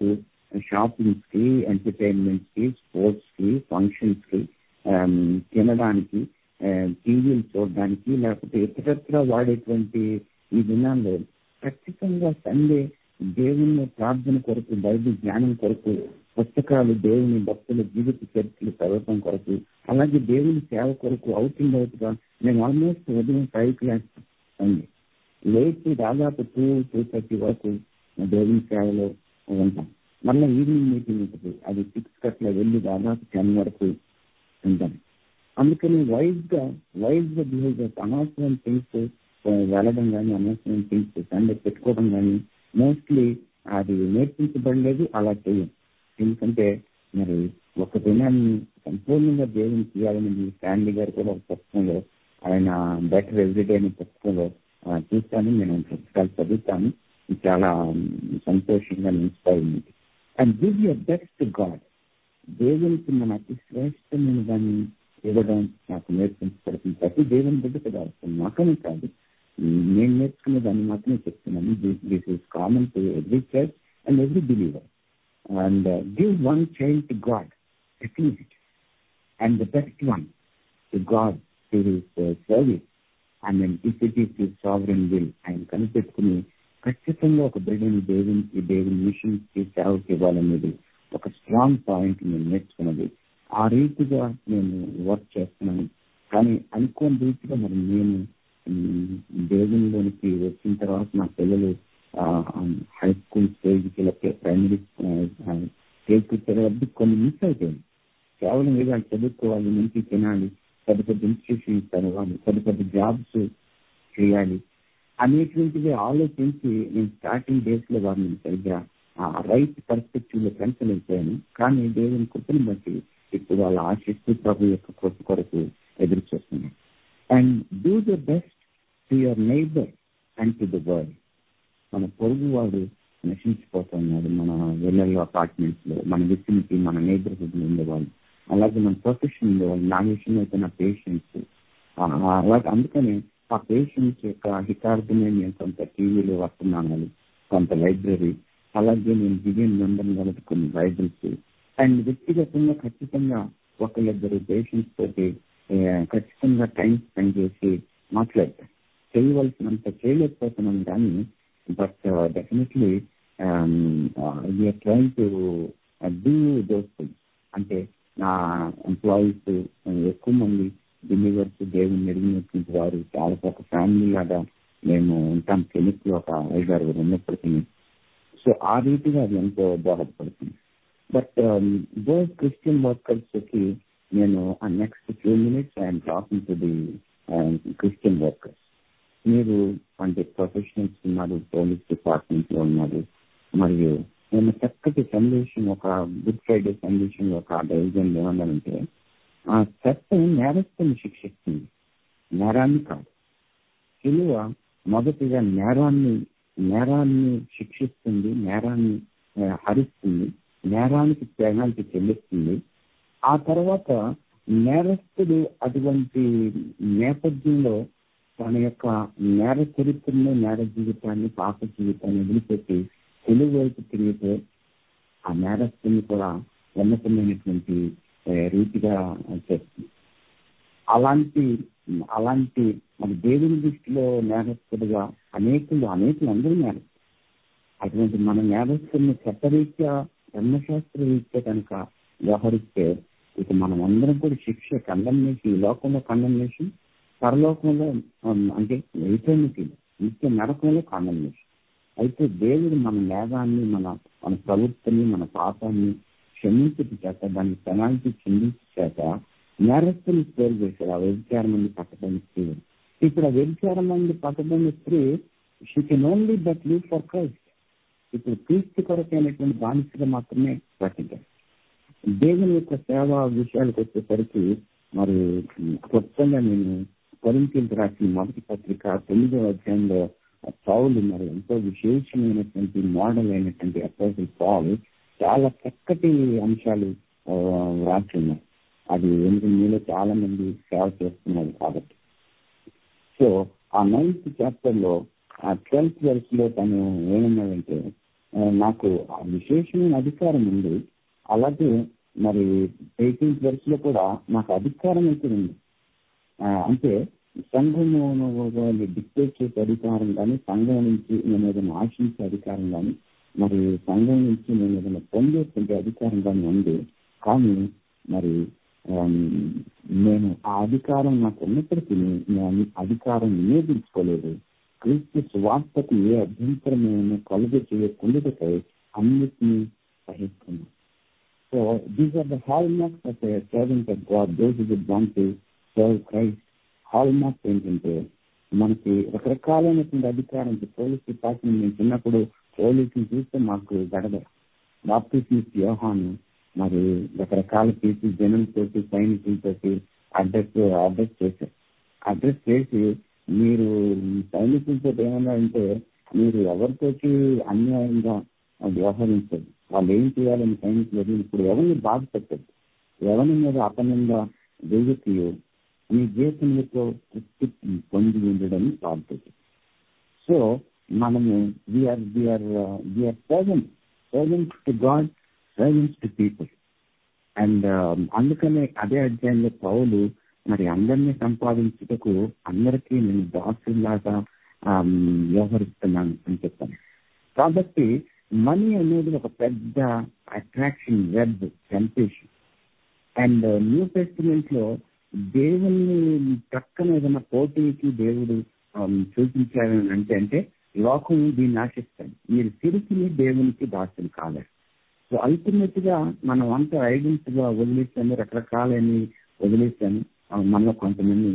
S1: షాపింగ్స్ కి ఎంటర్టైన్మెంట్స్ కి స్పోర్ట్స్ కి ఫంక్షన్స్ కి ఆమ్, తినడానికి టీవీలు చూడడానికి లేకపోతే ఇతరత్ర వాడేటువంటి ఈ దినాల్లో ఖచ్చితంగా సండే దేవుని ప్రార్థన కొరకు బైబిల్ జ్ఞానం కొరకు పుస్తకాలు దేవుని భక్తుల జీవిత చరిత్రలు చదవటం కొరకు అలాగే దేవుని సేవ కొరకు అవుటింగ్ అవుట్ గా నేను ఆల్మోస్ట్ ఉదయం ఫైవ్ క్లాస్ అండి లేచి దాదాపు టూ టూ థర్టీ వరకు దేవుని సేవలో ఉంటాం మళ్ళీ ఈవినింగ్ మీటింగ్ ఉంటుంది అది సిక్స్ కట్ల వెళ్ళి దాదాపు టెన్ వరకు ఉంటాం అందుకని వైజ్ గా వైజ్ గా బిహేవ్ చేస్తాం అనవసరం థింగ్స్ వెళ్ళడం కానీ అనవసరం థింగ్స్ సండే పెట్టుకోవడం కానీ మోస్ట్లీ అది నేర్పించబడలేదు అలా చేయం ఎందుకంటే మరి ఒక దినాన్ని సంపూర్ణంగా దేవుని చేయాలని ఫ్యామిలీ గారు కూడా ఒక పుస్తకంలో ఆయన బెటర్ ఎవ్రీడే అనే పుస్తకంలో ఆ, చూస్తాను నేను పుస్తకాలు చదువుతాను చాలా సంతోషంగా ఇన్స్పైర్ ఉంది and give your best God దేవునికి మన అతి శ్రేష్టమైన దాన్ని ఇవ్వడం నాకు నేర్పించబడుతుంది ప్రతి దేవుని బిడ్డ కదా నాకనే కాదు నేను నేర్చుకునే దాన్ని మాత్రమే చెప్తున్నాను this is common to every church and every believer and give one child to God at least and the best one to God to his service and then if it is his sovereign will ఆయన కనిపెట్టుకుని ఖచ్చితంగా ఒక బిడ్డని దేవునికి దేవుని machine కి సేవకి ఇవ్వాలనేది ఒక స్ట్రాంగ్ పాయింట్ నేను నేర్చుకున్నది ఆ రీతిగా నేను వర్క్ చేస్తున్నాను కానీ అనుకోని రీతిగా మరి నేను ఉమ్, దేవునిలోనికి వచ్చిన తర్వాత నా పిల్లలు హై స్కూల్ స్టేజ్కి లేకపోతే ప్రైమరీ స్టేజ్కి వచ్చేటప్పుడు కొన్ని మిస్ అయిపోయింది కేవలం ఏదో వాళ్ళు చదువుకోవాలి మంచి తినాలి పెద్ద పెద్ద ఇన్స్టిట్యూషన్స్ చదవాలి పెద్ద పెద్ద జాబ్స్ చేయాలి అనేటువంటిది ఆలోచించి నేను స్టార్టింగ్ డేస్ లో వారిని సరిగ్గా ఆ రైట్ పర్స్పెక్టివ్ లో పెంచలేకపోయాను కానీ దేవుని కృపను బట్టి ఇప్పుడు వాళ్ళ ఆశిస్తూ ప్రభు యొక్క కృప కొరకు ఎదురు చూస్తున్నాను and do the best to your neighbour and to the world మన పొరుగు వాడు నశించిపోతున్నాడు మన ఇళ్లలో అపార్ట్మెంట్స్ లో మన విసినిటీ మన నైబర్హుడ్ లో ఉండేవాళ్ళు అలాగే మన ప్రొఫెషన్ ఉండేవాళ్ళు నా విషయంలో అయితే నా పేషెంట్స్ అలాగే అందుకని ఆ పేషెంట్స్ యొక్క హితార్థమే నేను కొంత టీవీలో వర్తమానాలు కొంత లైబ్రరీ అలాగే నేను దివ్యం మెంబర్ కాబట్టి కొన్ని బైబిల్స్ అండ్ వ్యక్తిగతంగా ఖచ్చితంగా ఒకళ్ళిద్దరు పేషెంట్స్ తోటి ఏ, ఖచ్చితంగా టైం స్పెండ్ చేసి మాట్లాడతాను చేయవలసినంత చేయలేకపోతున్నాను కానీ but definitely we are train to do those things అంటే నా ఎంప్లాయీస్ ఎక్కువ మంది బిలీవర్స్ దేవుని నిర్మించిన వారు చాలా ఒక ఫ్యామిలీ లాగా మేము ఉంటాం క్లినిక్ లో ఒక ఐదారుగురు ఉన్నప్పటికీ సో ఆ రీతిగా అది ఎంతో దోహదపడుతుంది బట్ దోస్ క్రిస్టియన్ వర్కర్స్ కి నేను ఆ next few minutes I'm talking to the Christian workers మీరు అంటే ప్రొఫెషనల్స్ ఉన్నారు పోలీస్ డిపార్ట్మెంట్ లో ఉన్నారు మరియు నేను చక్కటి సందేశం ఒక గుడ్ ఫ్రైడే సందేశం ఒక డైవిజన్ ఏమన్నానంటే ఆ చట్టం నేరస్తుని శిక్షిస్తుంది నేరాన్ని కాదు విలువ మొదటిగా నేరాన్ని నేరాన్ని శిక్షిస్తుంది నేరాన్ని ఆ, హరిస్తుంది నేరానికి పెనాల్టీ చెల్లిస్తుంది ఆ తర్వాత నేరస్తుడు అటువంటి నేపథ్యంలో తన యొక్క నేర చరిత్రను నేర జీవితాన్ని పాప జీవితాన్ని వదిలిపెట్టి తెలుగు వైపు తిరిగితే ఆ నేరస్తుని కూడా ఉన్నతమైనటువంటి ఆ, రీతిగా చేస్తుంది అలాంటి అలాంటి మన దేవుని దృష్టిలో నేరస్తుడుగా అనేకులు అనేకులు అందరూ నేరస్తులు అటువంటి మన నేరస్తుల్ని చట్టరీత్యా ధర్మశాస్త్ర రీత్యా కనుక వ్యవహరిస్తే ఇక మనం అందరం కూడా శిక్ష కండమ్నేషన్ ఈ లోకంలో కండమ్నేషన్ పరలోకంలో ఉమ్, అంటే ఎయిటర్నిటీ నిత్య నరకంలో కండమ్నేషన్ అయితే దేవుడు మన నేరాన్ని మన మన ప్రవృత్తిని మన పాపాన్ని క్షమించటి చేత దాన్ని పెనాల్టీ చెల్లించి చేత నేరస్తులు స్టోర్ చేశారు ఆ వ్యభిచారం మంది పట్టబడిన స్త్రీ ఇప్పుడు ఆ వ్యభిచారం మంది పట్టబడిన స్త్రీ she can only but live for Christ ఇప్పుడు క్రీస్తు కొరకైనటువంటి బానిసగా మాత్రమే బ్రతికారు దేవుని యొక్క సేవ విషయాలకు వచ్చేసరికి మరి క్లుప్తంగా నేను కొరింతీలకు రాసిన మొదటి పత్రిక తొమ్మిదో అధ్యాయంలో పౌలు మరి ఎంతో విశేషమైనటువంటి మోడల్ అయినటువంటి అపోజిల్ పాల్ చాలా చక్కటి అంశాలు ఆ, రాసి ఉన్నాయి అది ఎందుకంటే మీలో చాలా మంది సేవ చేస్తున్నారు కాబట్టి సో ఆ నైన్త్ చాప్టర్ లో ఆ ట్వెల్త్ వర్స్ లో తను ఏమన్నాడంటే ఆ, నాకు ఆ విశేషమైన అధికారం ఉంది అలాగే మరి ఎయిటీన్త్ వర్స్ లో కూడా నాకు అధికారం అయితే ఉంది ఆ, అంటే సంఘము డిక్టేట్ చేసే అధికారం కానీ సంఘం నుంచి నేను ఏదైనా ఆశించే అధికారం కానీ మరి సంఘం నుంచి నేను ఏదైనా పొందేటువంటి అధికారం కానీ ఉంది కానీ మరి ఆమ్, నేను ఆ అధికారం నాకు ఉన్నప్పటికీ నేను ఆ అధికారం వినియోగించుకోలేదు క్రీస్తు స్వార్థకు ఏ అభ్యంతరమైన కలుగ చేయకుండాకై అన్నిటినీ సహిస్తున్నాను so these are the hallmarks of servant of God those is born to serve Christ hallmarks ఏంటంటే మనకి రకరకాలైనటువంటి అధికారం పోలీస్ డిపార్ట్మెంట్ నేను చిన్నప్పుడు పోలీసుని చూస్తే మాకు గడద బాప్టిస్ట్ యోహాను మరి రకరకాల పీసీ జనంతోటి సైనికులతోటి అడ్రస్ అడ్రస్ చేశారు అడ్రస్ చేసి మీరు సైనికులతో ఏమన్నా అంటే మీరు ఎవరితోటి అన్యాయంగా వ్యవహరించదు వాళ్ళు ఏం చేయాలని సైనికులు అడిగి ఇప్పుడు ఎవరిని బాధ పెట్టదు ఎవరి మీద అపనంగా వెయ్యకయో మీ జీవితంలో తృప్తి పొంది ఉండడం బాధ్యత సో మనము we are we are we are servant servants to God servants to people and అందుకనే అదే అధ్యాయంలో పౌలు మరి అందరినీ సంపాదించుటకు అందరికీ నేను దాసులాగా వ్యవహరిస్తున్నాను అని చెప్పాను కాబట్టి మనీ అనేది ఒక పెద్ద attraction web temptation and new testament లో దేవుని ప్రక్కన ఏదైనా పోటీకి దేవుడు చూపించారని అంటే అంటే లోకం దీన్ని ఆశిస్తాడు మీరు తిరిగి దేవునికి దాసులు కాలేరు సో అల్టిమేట్ గా మనం అంతా ఐడెంట్ గా వదిలేసాము రకరకాలని వదిలేసాము మనలో కొంతమంది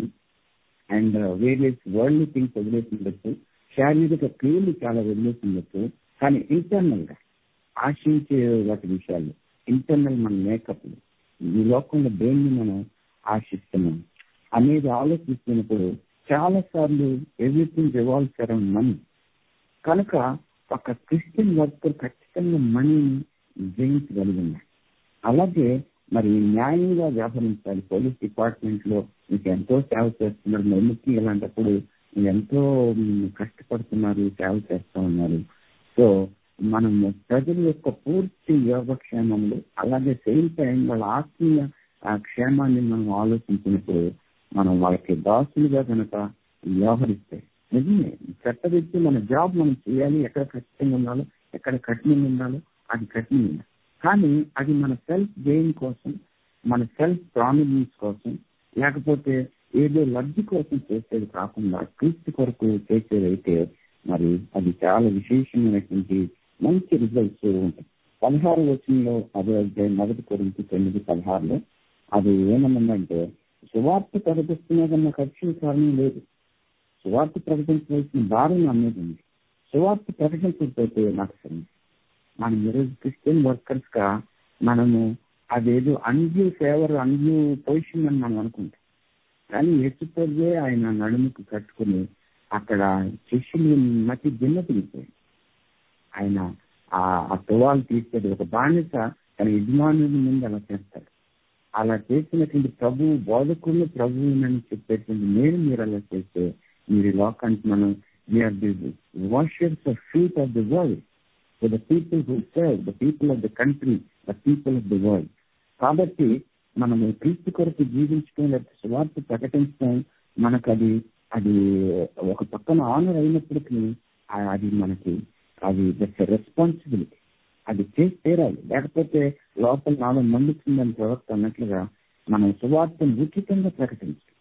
S1: అండ్ వేరియస్ వరల్డ్ థింగ్స్ వదిలేసి ఉండొచ్చు శారీరక క్రియలు చాలా వదిలేసి ఉండొచ్చు కానీ ఇంటర్నల్ గా ఆశించే వాటి విషయాలు ఇంటర్నల్ మన మేకప్ ఈ లోకంలో దేన్ని మనం ఆశిస్తున్నాం అనేది ఆలోచిస్తున్నప్పుడు చాలా సార్లు ఎవ్రీథింగ్ రివాల్వ్స్ అరౌండ్ మనీ కనుక ఒక క్రిస్టియన్ వర్కర్ ఖచ్చితంగా మనీని జయించగలిగినాయి అలాగే మరి న్యాయంగా వ్యవహరించాలి పోలీస్ డిపార్ట్మెంట్ లో మీకు ఎంతో సేవ చేస్తున్నారు మరి ముఖ్యంగా ఇలాంటప్పుడు మీరు ఎంతో కష్టపడుతున్నారు సేవ చేస్తూ ఉన్నారు సో మనం ప్రజల యొక్క పూర్తి యోగక్షేమంలో అలాగే సేమ్ టైం వాళ్ళ ఆత్మీయ క్షేమాన్ని మనం ఆలోచించినప్పుడు మనం వాళ్ళకి దాసులుగా కనుక వ్యవహరిస్తే నిజమే చట్టరీత్యా మన జాబ్ మనం చేయాలి ఎక్కడ ఖచ్చితంగా ఉండాలో ఎక్కడ కఠినంగా ఉండాలో అది కఠినంగా కానీ అది మన సెల్ఫ్ గెయిన్ కోసం మన సెల్ఫ్ ప్రామినెన్స్ కోసం లేకపోతే ఏదో లబ్ధి కోసం చేసేది కాకుండా క్రీస్తు కొరకు చేసేదైతే మరి అది చాలా విశేషమైనటువంటి మంచి రిజల్ట్స్ ఉంటాయి పదహారు వచనంలో అదే అధ్యాయం మొదటి కొరించి తొమ్మిది పదహారులో అది ఏమన్నదంటే సువార్త ప్రకటిస్తున్నదన్న ఖర్చు కారణం లేదు సువార్త ప్రకటించవలసిన భారం అనేది ఉంది సువార్త ప్రకటించకపోతే నాకు సరే మనం ఈరోజు క్రిస్టియన్ వర్కర్స్ గా మనము అదేదో అన్యూ ఫేవర్ అన్యూ పొజిషన్ అని మనం అనుకుంటాం కానీ ఎత్తుపోతే ఆయన నడుముకు కట్టుకుని అక్కడ శిష్యులు మతి భిన్నతిరిగిపోయింది ఆయన ఆ తువాలు తీసేది ఒక బానిస తన యజమానుల ముందు అలా చేస్తాడు అలా చేసినటువంటి ప్రభు బోధకులు ప్రభువునని చెప్పేటువంటి నేను మీరు అలా చేస్తే మీరు లోకానికి మనం we are the washers of feet of the world for the people who serve, the people of the country, the people of the world. కాబట్టి మనము క్రీస్తు కొరకు జీవించడం లేకపోతే సువార్త ప్రకటించడం మనకు అది అది ఒక పక్కన ఆనర్ అయినప్పటికీ అది మనకి అది దట్స్ రెస్పాన్సిబిలిటీ అది చేసి తీరాలి లేకపోతే లోపల నాలో మండుతుందని ప్రవక్త అన్నట్లుగా మనం సువార్తను ఉచితంగా ప్రకటించాలి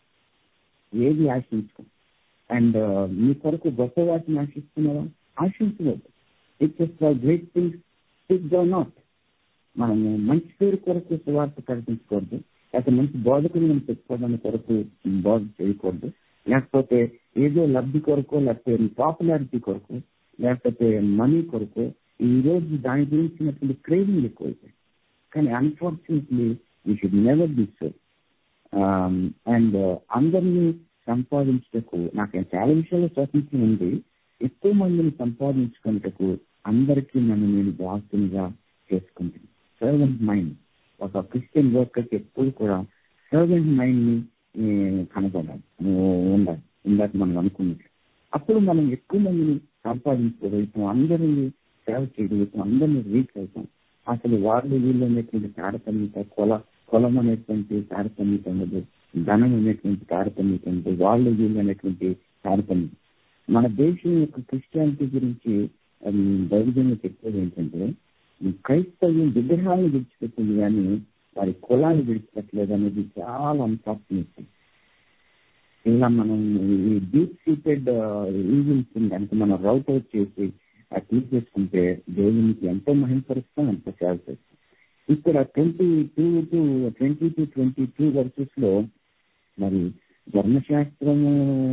S1: ఏది ఆశించుకో అండ్ మీ కొరకు గొప్ప వాటిని ఆశిస్తున్నావా ఆశించవద్దు it's great things it do not మనము మంచి పేరు కొరకు సువార్త ప్రకటించకూడదు లేకపోతే మంచి బోధకులు మనం పెట్టుకోవడానికి కొరకు బోధ చేయకూడదు లేకపోతే ఏదో లబ్ధి కొరకు లేకపోతే పాపులారిటీ కొరకు లేకపోతే మనీ కొరకు ఈ రోజు దాని గురించినటువంటి క్రేవింగ్ ఎక్కువైపోయింది కానీ unfortunately we should never be so and అందరినీ సంపాదించటకు నాకు చాలా విషయాల్లో స్వతంత్రం ఉంది ఎక్కువ మందిని సంపాదించుకున్నటకు అందరికీ నన్ను నేను దాసునిగా చేసుకుంటాను సర్వెంట్ మైండ్ ఒక క్రిస్టియన్ వర్కర్ ఎప్పుడు కూడా సర్వెంట్ మైండ్ ని కనపడాలి ఉండాలి ఇందాక మనం అనుకున్నట్లు అప్పుడు మనం ఎక్కువ మందిని సంపాదించుకోగలుగుతాం అందరినీ సేవ చేయగలుగుతాం అందరినీ రీచ్ అవుతాం అసలు వాళ్ళు వీళ్ళు అనేటువంటి తారతమ్యత కుల కులం అనేటువంటి తారతమ్యత ఉండదు ధనం అనేటువంటి తారతమ్యత ఉండదు వాళ్ళు వీళ్ళు అనేటువంటి తారతమ్యం మన దేశం యొక్క క్రిస్టియానిటీ గురించి దైవజన్యం చెప్పేది ఏంటంటే క్రైస్తవ్యం విగ్రహాలను విడిచిపెట్టింది కానీ వారి కులాన్ని విడిచిపెట్టలేదు అనేది చాలా అన్ఫార్చునేట్ ఇలా మనం ఈ డీప్ సీటెడ్ ఈవిల్స్ కనుక మనం రౌట్ అవుట్ చేసి అది తీసేసుకుంటే దేవునికి ఎంతో మహింపరుస్తాం ఎంత సేవ చేస్తాం ఇక్కడ twenty two to twenty two twenty two verses లో మరి ధర్మశాస్త్రం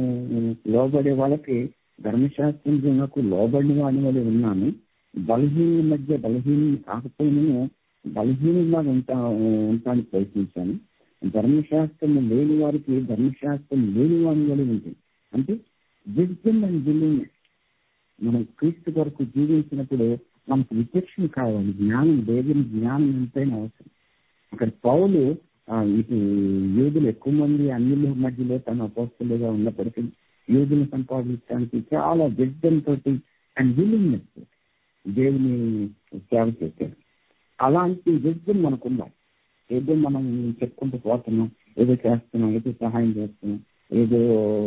S1: లోబడే వాళ్ళకి ధర్మశాస్త్రం నాకు లోబడిన వాడి వల్ల ఉన్నాను బలహీనుల మధ్య బలహీనం కాకపోయినా బలహీనంగా ఉంటా ఉండటానికి ప్రయత్నించాను ధర్మశాస్త్రం లేని వారికి ధర్మశాస్త్రం లేని వాని వల్ల ఉంటుంది అంటే విజ్ఞం అండ్ విల్లింగ్నెస్ మనం క్రీస్తు వరకు జీవించినప్పుడు మనకు విచక్షణ కావాలి జ్ఞానం దేవుని జ్ఞానం ఎంతైనా అవసరం అక్కడ పౌలు ఇటు యూదులు ఎక్కువ మంది అన్యుల మధ్యలో తన అపోస్తులుగా ఉన్నప్పటికీ యూదులు సంపాదించడానికి చాలా విజ్ఞం తోటి అండ్ విల్లింగ్నెస్ దేవుని సేవ చేశారు అలాంటి విజ్ఞం మనకుండాలి ఏదో మనం చెప్పుకుంటూ పోతున్నాం ఏదో చేస్తున్నాం ఏదో సహాయం చేస్తున్నాం ఏదో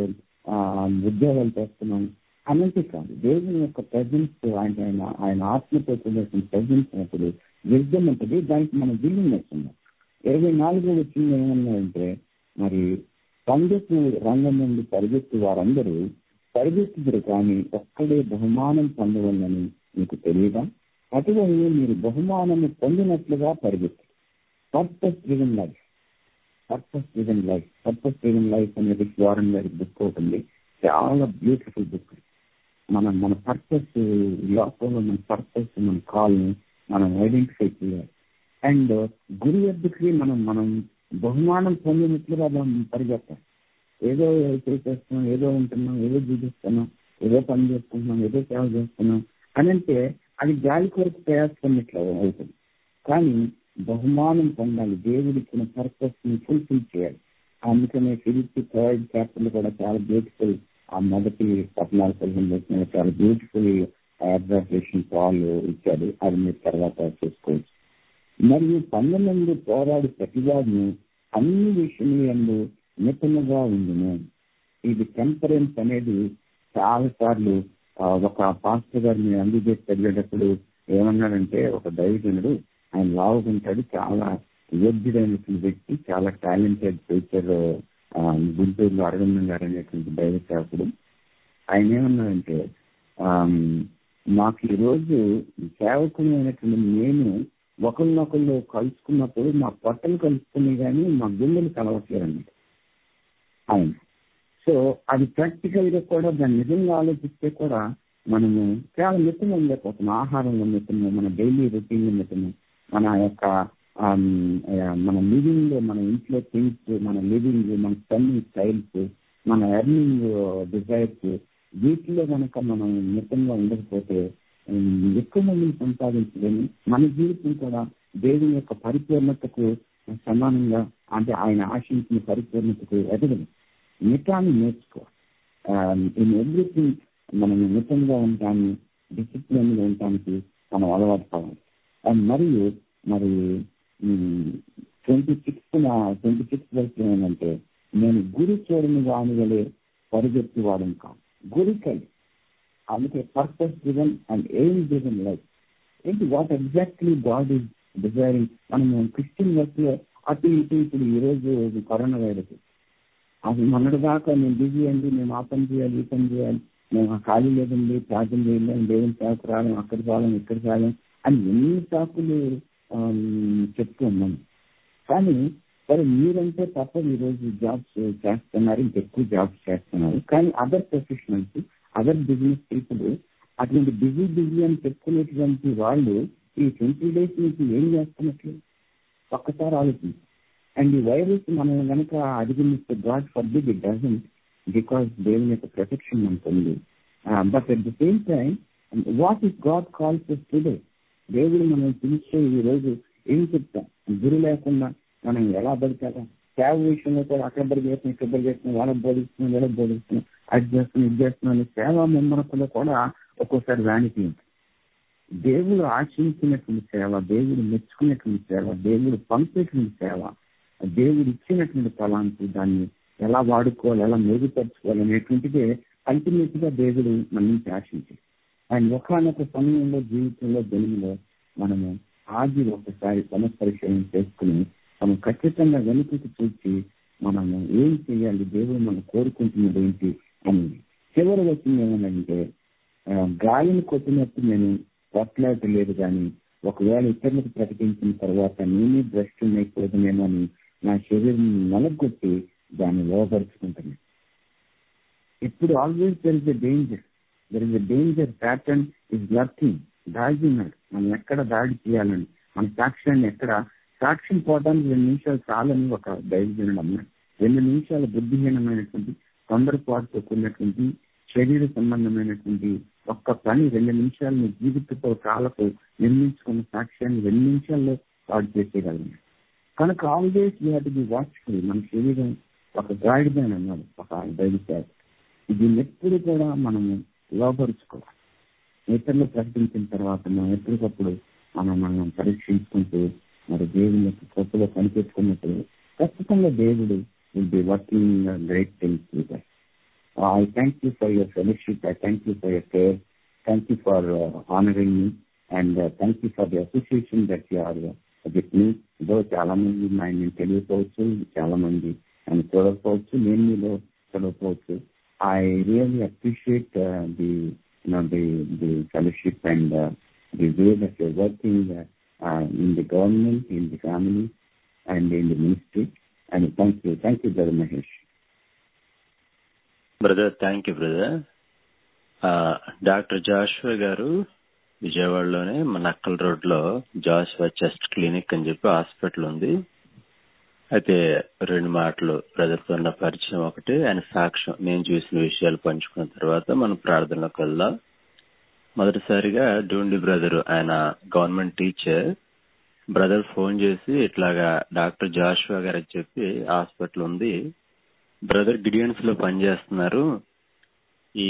S1: ఉద్యోగాలు చేస్తున్నాం అనేది కాదు దేవుని యొక్క ప్రజెన్స్ ఆయన ఆయన ఆయన ఆత్మతో కూడిన ప్రజెన్స్ అన్నప్పుడు విజ్ఞం ఉంటుంది దానికి మనం విల్లింగ్నెస్ ఉన్నాం ఇరవై నాలుగో వచ్చింది ఏమన్నాయంటే మరి సంగతి రంగం నుండి పరిగెత్తి వారందరూ పరిగెత్తుదురు కానీ ఒక్కడే బహుమానం పొందవలని మీకు తెలియదా అటువంటి మీరు బహుమానం పొందినట్లుగా పరిగెత్తు purpose driven life purpose driven life purpose driven life అనేది వారన్ గారి బుక్ ఉంటుంది చాలా బ్యూటిఫుల్ బుక్ మన మన పర్పస్ లోపల మన పర్పస్ మన కాల్ని మనం ఐడెంటిఫై చేయాలి అండ్ గురి ఎద్దుకి మనం మనం బహుమానం పొందినట్లుగా మనం పరిగెత్తాం ఏదో చేసేస్తున్నాం ఏదో ఉంటున్నాం ఏదో జీవిస్తున్నాం ఏదో పని చేస్తున్నాం ఏదో సేవ చేస్తున్నాం అని అంటే అది గాలి కొరకు ప్రయాసపడినట్లు అవుతుంది కానీ బహుమానం పొందాలి దేవుడిచ్చిన పర్పస్ ని ఫుల్ఫిల్ చేయాలి అందుకనే ఫిలిప్ థర్డ్ చాప్టర్ కూడా చాలా బ్యూటిఫుల్ ఆ మొదటి పద్నాలుగు పదిహేను వచ్చిన చాలా బ్యూటిఫుల్ అబ్జర్వేషన్ పాల్ ఇచ్చాడు అది మీరు తర్వాత చేసుకోవచ్చు మరియు పన్నెండు పోరాడు ప్రతివాడిని అన్ని విషయంలో నిపుణగా ఉండును ఇది టెంపరెన్స్ అనేది చాలా సార్లు ఒక పాస్టర్ గారిని అందుచేసి చదివేటప్పుడు ఏమన్నాడంటే ఒక దైవజనుడు ఆయన లావుకుంటాడు చాలా యోగ్యుడైనటువంటి వ్యక్తి చాలా టాలెంటెడ్ టీచర్ గుంటూరులో అరవిందం గారు అనేటువంటి దైవ సేవకుడు ఆయన ఏమన్నాడంటే మాకు ఈరోజు సేవకుడైనటువంటి నేను ఒకరినొకళ్ళు కలుసుకున్నప్పుడు మా పొట్టలు కలుసుకుని కానీ మా గుండెలు కలవట్లేదండి ఆయన సో అది ప్రాక్టికల్ గా కూడా దాన్ని నిజంగా ఆలోచిస్తే కూడా మనము చాలా మితంగా ఉండకపోతున్నాం ఆహారంలో మితము మన డైలీ రొటీన్ మితము మన యొక్క మన లివింగ్ లో మన ఇంట్లో థింగ్స్ మన లివింగ్ మన స్పెండింగ్ స్టైల్స్ మన ఎర్నింగ్ డిజైర్స్ వీటిలో కనుక మనం మితంగా ఉండకపోతే ఎక్కువ మందిని సంపాదించలేని మన జీవితం కూడా దేవుని యొక్క పరిపూర్ణతకు సమానంగా అంటే ఆయన ఆశించిన పరిపూర్ణతకు ఎదగదు మితాన్ని నేర్చుకో ఇన్ ఎవ్రీథింగ్ మనం మితంగా ఉండటాన్ని డిసిప్లిన్ గా ఉండటానికి మనం అలవాటు కావాలి అండ్ మరియు మరి ట్వంటీ సిక్స్త్ ట్వంటీ సిక్స్త్ వరకు ఏమంటే నేను గురి చూడని వాని వలె పరిగెత్తి వాడని కాదు గురి కలిగి అందుకే purpose driven and aim driven life ఏంటి what exactly God is desiring మనం క్రిస్టియన్ వర్క్ లో అటు ఇటు ఇప్పుడు ఈ రోజు కరోనా వైరస్ అది మొన్నటి దాకా నేను బిజీ అండి మేము ఆ పని చేయాలి ఈ పని చేయాలి మేము ఖాళీ లేదండి ప్రార్థన చేయలేము దేవుని సేవకు రాలేం అక్కడికి రాలేం ఇక్కడికి రాలేం అని ఎన్ని సాకులు చెప్తూ ఉన్నాం కానీ సరే మీరంటే తప్ప ఈరోజు జాబ్స్ చేస్తున్నారు ఇంకెక్కువ జాబ్స్ చేస్తున్నారు కానీ other professionals other business people అటువంటి బిజీ బిజీ అని చెప్పుకునేటువంటి వాళ్ళు ఈ ట్వంటీ డేస్ నుంచి ఏం చేస్తున్నట్లు ఒక్కసారి ఆలోచించి అండ్ ఈ వైరస్ మనం కనుక అధిగమిస్తే God forbid it doesn't because దేవుని యొక్క ప్రొటెక్షన్ మనకు ఉంది but at the same time what is God calls today దేవుడు మనం పిలిచే ఈ రోజు ఏం చెప్తాం గురి లేకుండా మనం ఎలా బతకాలా సేవ విషయంలో కూడా అక్కడ బడిగేస్తున్నాం ఇక్కడ బడిగేస్తున్నాం వాళ్ళకి బోధిస్తున్నాం వీళ్ళకి బోధిస్తున్నాం అది చేస్తున్నాం ఇది చేస్తున్నాం సేవా ముమ్మరకులో కూడా ఒక్కోసారి వ్యానిటీ ఉంటుంది దేవుడు ఆశించినటువంటి సేవ దేవుడు మెచ్చుకునేటువంటి సేవ దేవుడు పంపేటువంటి సేవ దేవుడు ఇచ్చినటువంటి తలాంతి దాన్ని ఎలా వాడుకోవాలి ఎలా మెరుగుపరచుకోవాలి అనేటువంటిదే అల్టిమేట్ గా దేవుడు మన నుంచి ఆశించి ఆయన ఒకనొక సమయంలో జీవితంలో జన్మలో మనము ఆగి ఒకసారి సమపరిశీలన చేసుకుని మనం ఖచ్చితంగా వెనుకకి చూసి మనము ఏం చేయాలి దేవుడు మనం కోరుకుంటున్నది ఏంటి అని చివరి వచ్చింది ఏమనంటే ఆ, గాలిని కొట్టినట్టు నేను కొట్టలేదు కానీ ఒకవేళ ఇతరులకు ప్రకటించిన తర్వాత నేనే భ్రష్టు అయిపోతున్నామో అని నా శరీరం నలగొట్టి దాన్ని లోపరుచుకుంటున్నాను ఇప్పుడు always there is a danger there is a danger pattern is nothing దాడి ఉన్నాడు మనం ఎక్కడ దాడి చేయాలని మన సాక్ష్యాన్ని ఎక్కడ సాక్ష్యం పోవడానికి రెండు నిమిషాలు చాలని ఒక దైవజనుడు అన్నాడు రెండు నిమిషాలు బుద్ధిహీనమైనటువంటి తొందరపాటుతో కూడినటువంటి శరీర సంబంధమైనటువంటి ఒక్క పని రెండు నిమిషాలు నీ జీవితతో కాలకు నిర్మించుకున్న సాక్ష్యాన్ని రెండు నిమిషాల్లో పాడు చేసేయగలను కనుక always you have to be watchful మన శరీరం ఒక గాడిదని అన్నాడు ఒక దైవ దీన్ని ఎప్పుడు కూడా మనము లోపరుచుకోవాలి ఇతరులు ప్రకటించిన తర్వాత మనం ఎప్పటికప్పుడు మనం మనం పరీక్షించుకుంటూ మరి దేవుని యొక్క కృపలో కనిపెట్టుకున్నప్పుడు ఖచ్చితంగా దేవుడు will be working great things with I thank you for your fellowship I thank you for your care thank you for honouring me and thank you for the association that you are with me ఇదో చాలా మంది ఆయన తెలియకపోవచ్చు చాలా మంది ఆయన చూడకపోవచ్చు నేను మీలో చూడకపోవచ్చు I really appreciate the you know, the, the fellowship and uh, the way that you're working uh, uh, in the government, in the family, and in the ministry. And thank you. Thank you, Brother Mahesh.
S2: Brother thank you brother doctor Joshua గారు విజయవాడలోనే మన Nakkal road లో Jashuva chest clinic అని చెప్పి hospital ఉంది అయితే రెండు మాటలు బ్రదర్ తో ఉన్న పరిచయం ఒకటి ఆయన సాక్ష్యం నేను చూసిన విషయాలు పంచుకున్న తర్వాత మనం ప్రార్థనలోకి వెళ్దాం మొదటిసారిగా డూండి బ్రదర్ ఆయన గవర్నమెంట్ టీచర్ బ్రదర్ ఫోన్ చేసి ఇట్లాగా డాక్టర్ జాషువా గారు అని చెప్పి హాస్పిటల్ ఉంది బ్రదర్ గిడియన్స్ లో పనిచేస్తున్నారు ఈ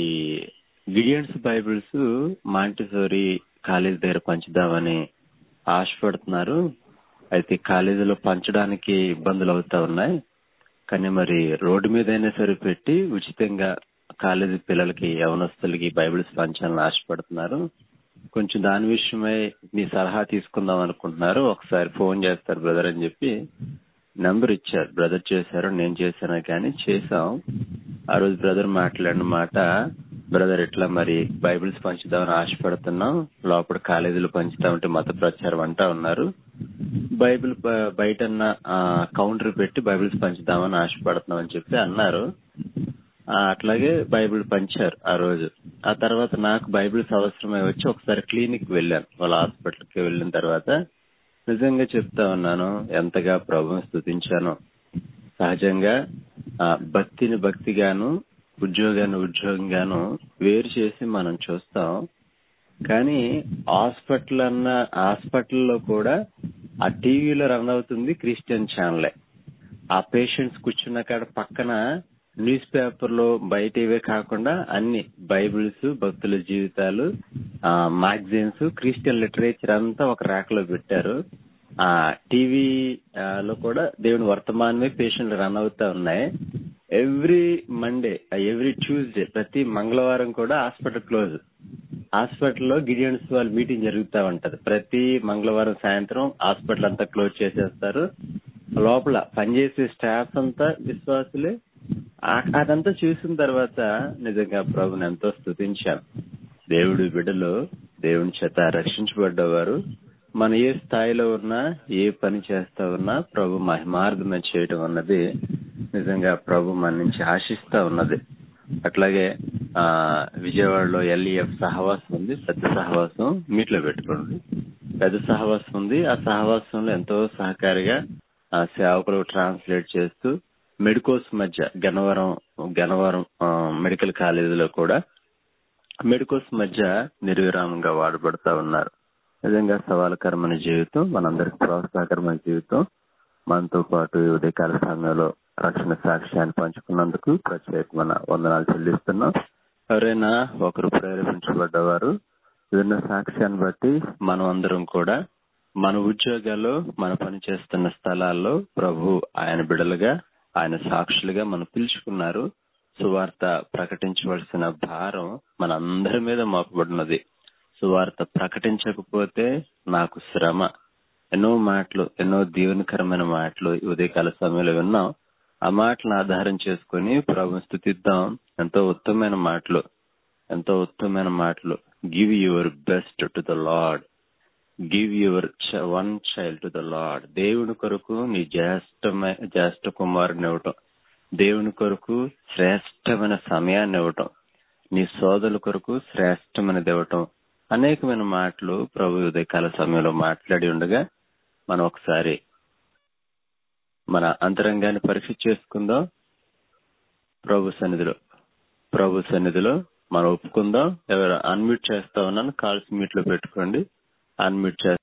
S2: గిడియన్స్ బైబిల్స్ మాంటిసోరి కాలేజ్ దగ్గర పంచుదామని ఆశపడుతున్నారు అయితే కాలేజీలో పంచడానికి ఇబ్బందులు అవుతా ఉన్నాయి కానీ మరి రోడ్డు మీద అయినా సరే పెట్టి ఉచితంగా కాలేజీ పిల్లలకి యవనస్తులకి బైబిల్స్ పంచాలని ఆశపడుతున్నారు కొంచెం దాని విషయమై మీ సలహా తీసుకుందాం అనుకుంటున్నారు ఒకసారి ఫోన్ చేస్తారు బ్రదర్ అని చెప్పి నంబర్ ఇచ్చారు బ్రదర్ చేశారు నేను చేశాను కానీ చేశాం ఆ రోజు బ్రదర్ మాట్లాడిన మాట బ్రదర్ ఇట్లా మరి బైబిల్స్ పంచుదామని ఆశపడుతున్నాం లోపల కాలేజీలో పంచుతామంటే మత ప్రచారం అంటా ఉన్నారు బైబిల్ బ- బయటన్న కౌంటర్ పెట్టి బైబిల్స్ పంచుదామని ఆశపడుతున్నాం అని చెప్పి అన్నారు ఆ, అట్లాగే బైబిల్ పంచారు ఆ రోజు ఆ తర్వాత నాకు బైబిల్స్ అవసరమై వచ్చి ఒకసారి క్లినిక్ వెళ్ళాను వాళ్ళ హాస్పిటల్కి వెళ్ళిన తర్వాత నిజంగా చెప్తా ఉన్నాను ఎంతగా ప్రభుని స్థుతించాను సహజంగా ఆ, భక్తిని భక్తిగాను ఉద్యోగాన్ని ఉద్యోగంగాను వేరు చేసి మనం చూస్తాం కానీ హాస్పిటల్ అన్న హాస్పిటల్లో కూడా ఆ టీవీలో రన్ అవుతుంది క్రిస్టియన్ ఛానలే ఆ పేషెంట్స్ కూర్చున్న కాడ పక్కన న్యూస్ పేపర్ లో బయట ఇవే కాకుండా అన్ని బైబిల్స్ భక్తుల జీవితాలు మ్యాగజైన్స్ క్రిస్టియన్ లిటరేచర్ అంతా ఒక ర్యాక్ లో పెట్టారు ఆ టీవీ లో కూడా దేవుని వర్తమానమే పేషెంట్లు రన్ అవుతా ఉన్నాయి ఎవ్రీ మండే ఎవ్రీ ట్యూస్డే ప్రతి మంగళవారం కూడా హాస్పిటల్ క్లోజ్ హాస్పిటల్లో గిడియన్స్ వాళ్ళ మీటింగ్ జరుగుతా ఉంటది ప్రతి మంగళవారం సాయంత్రం హాస్పిటల్ అంతా క్లోజ్ చేసేస్తారు లోపల పనిచేసే స్టాఫ్ అంతా విశ్వాసులే ఆ- అదంతా చూసిన తర్వాత నిజంగా ప్రభుని ఎంతో స్తుతించాను దేవుడి బిడ్డలు దేవుని చేత రక్షించబడ్డవారు మన ఏ స్థాయిలో ఉన్నా ఏ పని చేస్తా ఉన్నా ప్రభు మహిమార్థమే చేయడం అన్నది నిజంగా ప్రభు మన నుంచి ఆశిస్తా ఉన్నది అట్లాగే ఆ విజయవాడలో ఎల్ఈఎఫ్ సహవాసం ఉంది పెద్ద సహవాసం మీట్లో పెట్టుకోండి పెద్ద సహవాసం ఉంది ఆ సహవాసంలో ఎంతో సహకారిగా ఆ సేవకులు ట్రాన్స్లేట్ చేస్తూ మెడికోస్ మధ్య గన్నవరం గన్నవరం ఆ, మెడికల్ కాలేజీలో కూడా మెడికోస్ మధ్య నిర్విరామంగా వాడబడతా ఉన్నారు నిజంగా సవాలకరమైన జీవితం మనందరికి ప్రోత్సాహకరమైన జీవితం మనతో పాటు ఈ ఉదయకాల సమయంలో రక్షణ సాక్ష్యాన్ని పంచుకున్నందుకు ప్రత్యేకమైన వందనాలు చెల్లిస్తున్నాం ఎవరైనా ఒకరు ప్రేరేపించబడ్డవారు విన్న సాక్ష్యాన్ని బట్టి మనం అందరం కూడా మన ఉద్యోగాల్లో మన పని చేస్తున్న స్థలాల్లో ప్రభు ఆయన బిడలుగా ఆయన సాక్షులుగా మనం పిలుచుకున్నారు సువార్త ప్రకటించవలసిన భారం మన అందరి మీద మోపబడినది సువార్త ప్రకటించకపోతే నాకు శ్రమ ఎన్నో మాటలు ఎన్నో దీవెనకరమైన మాటలు ఈ ఉదయకాల సమయంలో విన్నాం ఆ మాటలను ఆధారం చేసుకుని ప్రభు స్థుతిద్దాం ఎంతో ఉత్తమమైన మాటలు ఎంతో ఉత్తమమైన మాటలు give your best to the Lord give your one child to the Lord దేవుని కొరకు నీ జ్యేష్ఠమైన జ్యేష్ఠ కుమారుని ఇవ్వటం దేవుని కొరకు శ్రేష్టమైన సమయాన్ని ఇవ్వటం నీ సోదరుల కొరకు శ్రేష్టమైనది ఇవ్వటం అనేకమైన మాటలు ప్రభు ఉదయకాల సమయంలో మాట్లాడి ఉండగా మనం ఒకసారి మన అంతరంగాన్ని పరీక్ష చేసుకుందాం ప్రభు సన్నిధిలో ప్రభు సన్నిధిలో మనం ఒప్పుకుందాం ఎవరు అన్మ్యూట్ చేస్తా ఉన్నాను కాల్స్ మీట్ లో పెట్టుకోండి అన్మ్యూట్ చేస్తా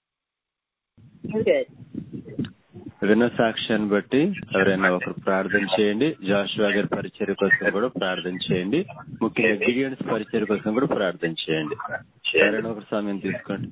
S2: విన్న సాక్ష్యాన్ని బట్టి ఎవరైనా ఒకరు ప్రార్థన చేయండి జాషువా గారి పరిచయ కోసం కూడా ప్రార్థన చేయండి ముఖ్యంగా గిడియన్స్ పరిచయ కోసం కూడా ప్రార్థన చేయండి ఎవరైనా ఒకరు సమయం తీసుకోండి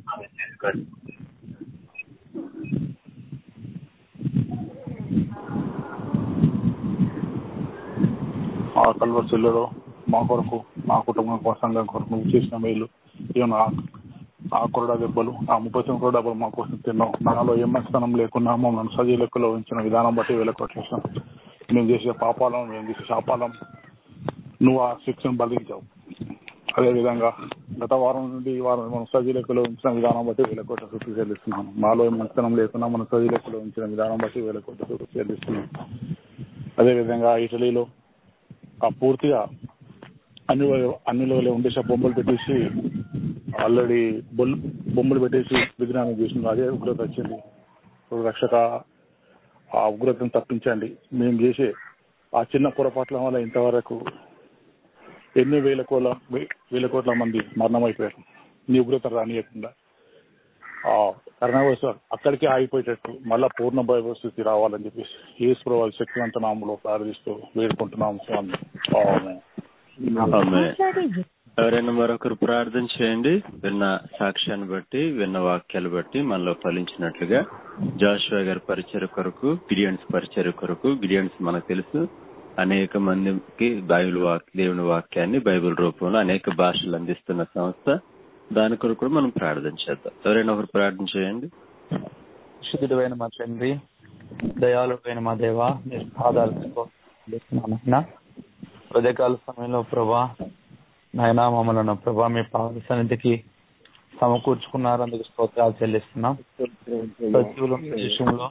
S5: ఆ కల్వర్సిల్లలో మా కొరకు మా కుటుంబం సంఘం కొరకు నువ్వు చేసిన మేలు ఈవెన్ ఆ ఆ కొరడా దెబ్బలు ఆ ముప్పై తొమ్మిది కొరడా దెబ్బలు మా కోసం తిన్నావు నాలో ఏ మంచితనం లేకున్నా మమ్మల్ని సజీ లెక్కలో ఉంచిన విధానం బట్టి వెళ్ళకొట్టేసాం మేము చేసే పాపాలను మేము చేసే శాపాలను నువ్వు ఆ శిక్షను బలించావు అదేవిధంగా గత వారం నుండి ఈ వారం మనం సజీ లెక్కలో ఉంచిన విధానం బట్టి వేలకోట శుద్ధి చెల్లిస్తున్నాం మాలో ఏ మంచితనం లేకున్నా మనం సజీ లెక్కలో ఉంచిన విధానం బట్టి వేలకోట శుద్ధి చెల్లిస్తున్నాం అదేవిధంగా ఇటలీలో ఆ పూర్తిగా అన్ని అన్నిలో ఉండేసి బొమ్మలు పెట్టేసి ఆల్రెడీ బొల్ బొమ్మలు పెట్టేసి విగ్రహాన్ని చేసింది అదే ఉగ్రత వచ్చింది ఇప్పుడు రక్షక ఆ ఉగ్రతను తప్పించండి మేము చేసే ఆ చిన్న పొరపాట్ల వల్ల ఇంతవరకు ఎన్ని వేల కోట్ల వేల కోట్ల మంది మరణమైపోయారు నీ ఉగ్రత రానియకుండా ఆ కరోనావైరస్ అక్కడికే ఆగిపోయేటట్టు మళ్ళా పూర్ణ భయస్థితి రావాలని చెప్పేసి ఏసు ప్రభావ శక్తివంత నామంలో ప్రార్థిస్తూ వేడుకుంటున్నాం స్వామి ఆమేన్.
S2: ఆమె ఎవరైనా మరొకరు ప్రార్థన చేయండి విన్న సాక్ష్యాన్ని బట్టి విన్న వాక్యాలు బట్టి మనలో ఫలించినట్లుగా జాషువా గారి పరిచయ కొరకు గిడియన్స్ పరిచయ కొరకు గిడియన్స్ మనకు తెలుసు అనేక మందికి బైబిల్ వాక్ దేవుని వాక్యాన్ని బైబిల్ రూపంలో అనేక భాషలు అందిస్తున్న సంస్థ దాని కొరకు కూడా మనం ప్రార్థన చేద్దాం ఎవరైనా ఒకరు ప్రార్థన చేయండి
S4: శుద్ధుడైన మా తండ్రి దయాళుడైన మా దేవ మీరు పాదాలు ఉదయకాల సమయంలో ప్రభా నాయన మమ్మల్ని ప్రభా మీ పాద సన్నిధికి సమకూర్చుకున్నారు అందుకు స్తోత్రాలు చెల్లిస్తున్నాం సజీవుల విషయంలో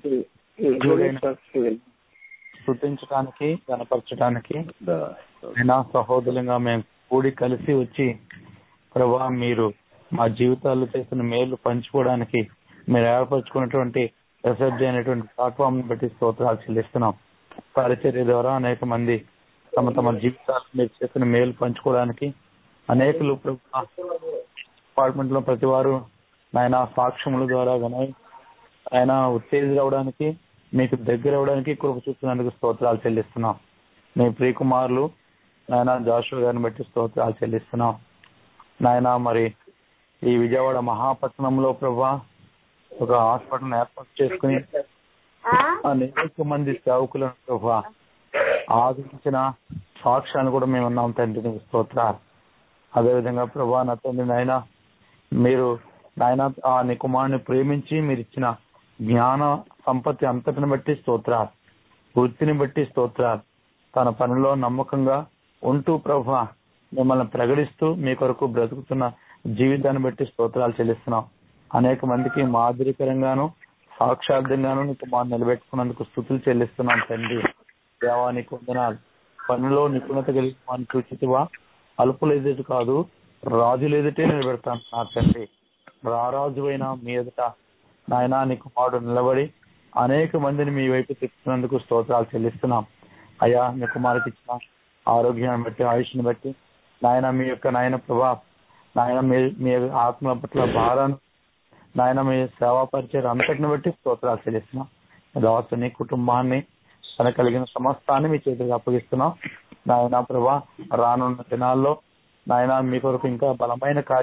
S4: స్థుతించడానికి గణపరచడానికి అయినా సహోదరులుగా మేము కూడి కలిసి వచ్చి ప్రభా మీరు మా జీవితాల్లో చేసిన మేలు పంచుకోవడానికి మీరు ఏర్పరచుకున్నటువంటి ఎస్ఎఫ్జి అయినటువంటి ప్లాట్ఫామ్ బట్టి స్తోత్రాలు చెల్లిస్తున్నాం పరిచర్య ద్వారా అనేక మంది తమ తమ జీవితాలు మీరు చేసిన మేలు పంచుకోవడానికి అనేకులు డిపార్ట్మెంట్ లో ప్రతి వారు ఆయన సాక్ష్యముల ద్వారా కానీ ఆయన ఉత్తేజరవడానికి మీకు దగ్గర అవడానికి కృప చూస్తున్నందుకు స్తోత్రాలు చెల్లిస్తున్నాం మీ ప్రియకుమారులు నాయన జాషువా గారిని బట్టి స్తోత్రాలు చెల్లిస్తున్నాం నాయన మరి ఈ విజయవాడ మహాపట్నంలో ప్రభా ఒక హాస్పిటల్ ఏర్పాటు చేసుకుని అనేక మంది సేవకులను ప్రభా ఆదరించిన సాక్ష్యాన్ని కూడా మేము ఉన్నాం తండ్రి నీకు స్తోత్రాలు అదేవిధంగా ప్రభా నా తండ్రి నాయన మీరు నాయన ఆ నీ కుమారుని ప్రేమించి మీరు ఇచ్చిన జ్ఞాన సంపత్తి అంతటిని బట్టి స్తోత్రాలు వృత్తిని బట్టి స్తోత్రాలు తన పనిలో నమ్మకంగా ఉంటూ ప్రభా మిమ్మల్ని ప్రకటిస్తూ మీ కొరకు బ్రతుకుతున్న జీవితాన్ని బట్టి స్తోత్రాలు చెల్లిస్తున్నాం అనేక మందికి మాదిరికరంగాను సాక్షార్థంగాను నీ కుమారు నిలబెట్టుకున్నందుకు స్థుతులు చెల్లిస్తున్నాం తండ్రి దేవా నీకు వందనాలు పనిలో నిపుణత కలిగి మనం చూచితివా అల్పులు ఎదుటి కాదు రాజులు ఎదుటే నిలబెడతాను నా తండ్రి రారాజు అయినా మీ ఎదుట నాయన నీ కుమారుడు నిలబడి అనేక మందిని మీ వైపు తిప్పుతున్నందుకు స్తోత్రాలు చెల్లిస్తున్నాం అయ్యా నీ కుమారుడికి ఇచ్చిన ఆరోగ్యాన్ని బట్టి ఆయుష్ని బట్టి నాయన మీ యొక్క నాయన ప్రభా నాయన మీ మీ ఆత్మల పట్ల భారాన్ని నాయన మీ సేవా పరిచయం అంతటిని బట్టి స్తోత్రాలు చెల్లిస్తున్నాం దాసుని కుటుంబాన్ని తన కలిగిన సమస్తాన్ని మీ చేతికి అప్పగిస్తున్నాం నాయన ప్రభా రానున్న దినాల్లో నాయన మీ కొరకు ఇంకా బలమైన కార్యాలు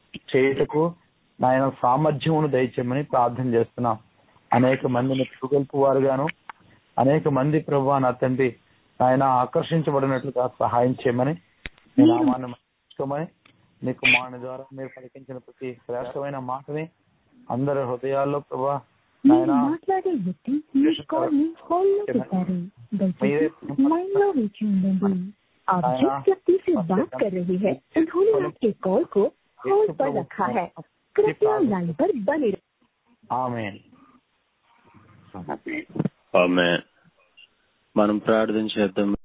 S4: చేయుటకు నాయన సామర్థ్యమును దయచేయమని ప్రార్థన చేస్తున్నాం అనేక మందిని పురుగొల్పు వారుగాను అనేక మంది ప్రభు నా తండ్రి ఆయన ఆకర్షించబడినట్లుగా సహాయం చేయమని మీ నామాన్ని మహిమించుకోమని మీ కుమారుని ద్వారా మీరు పలికించిన ప్రతి శ్రేష్టమైన మాటని అందరి హృదయాల్లో ప్రభా
S6: మీరు
S4: నాయన
S6: మాట్లాడే వ్యక్తి మీ కాల్ ని హోల్డ్ లో పెట్టారు దయచేసి लाइन లో వేచి ఉండండి आप जिस व्यक्ति से बात कर रहे हैं उन्होंने आपके कॉल को होल्ड पर रखा है कृपया लाइन पर बने रहें।
S4: ఆమె
S2: ఆమె మనం ప్రార్థన చేద్దాం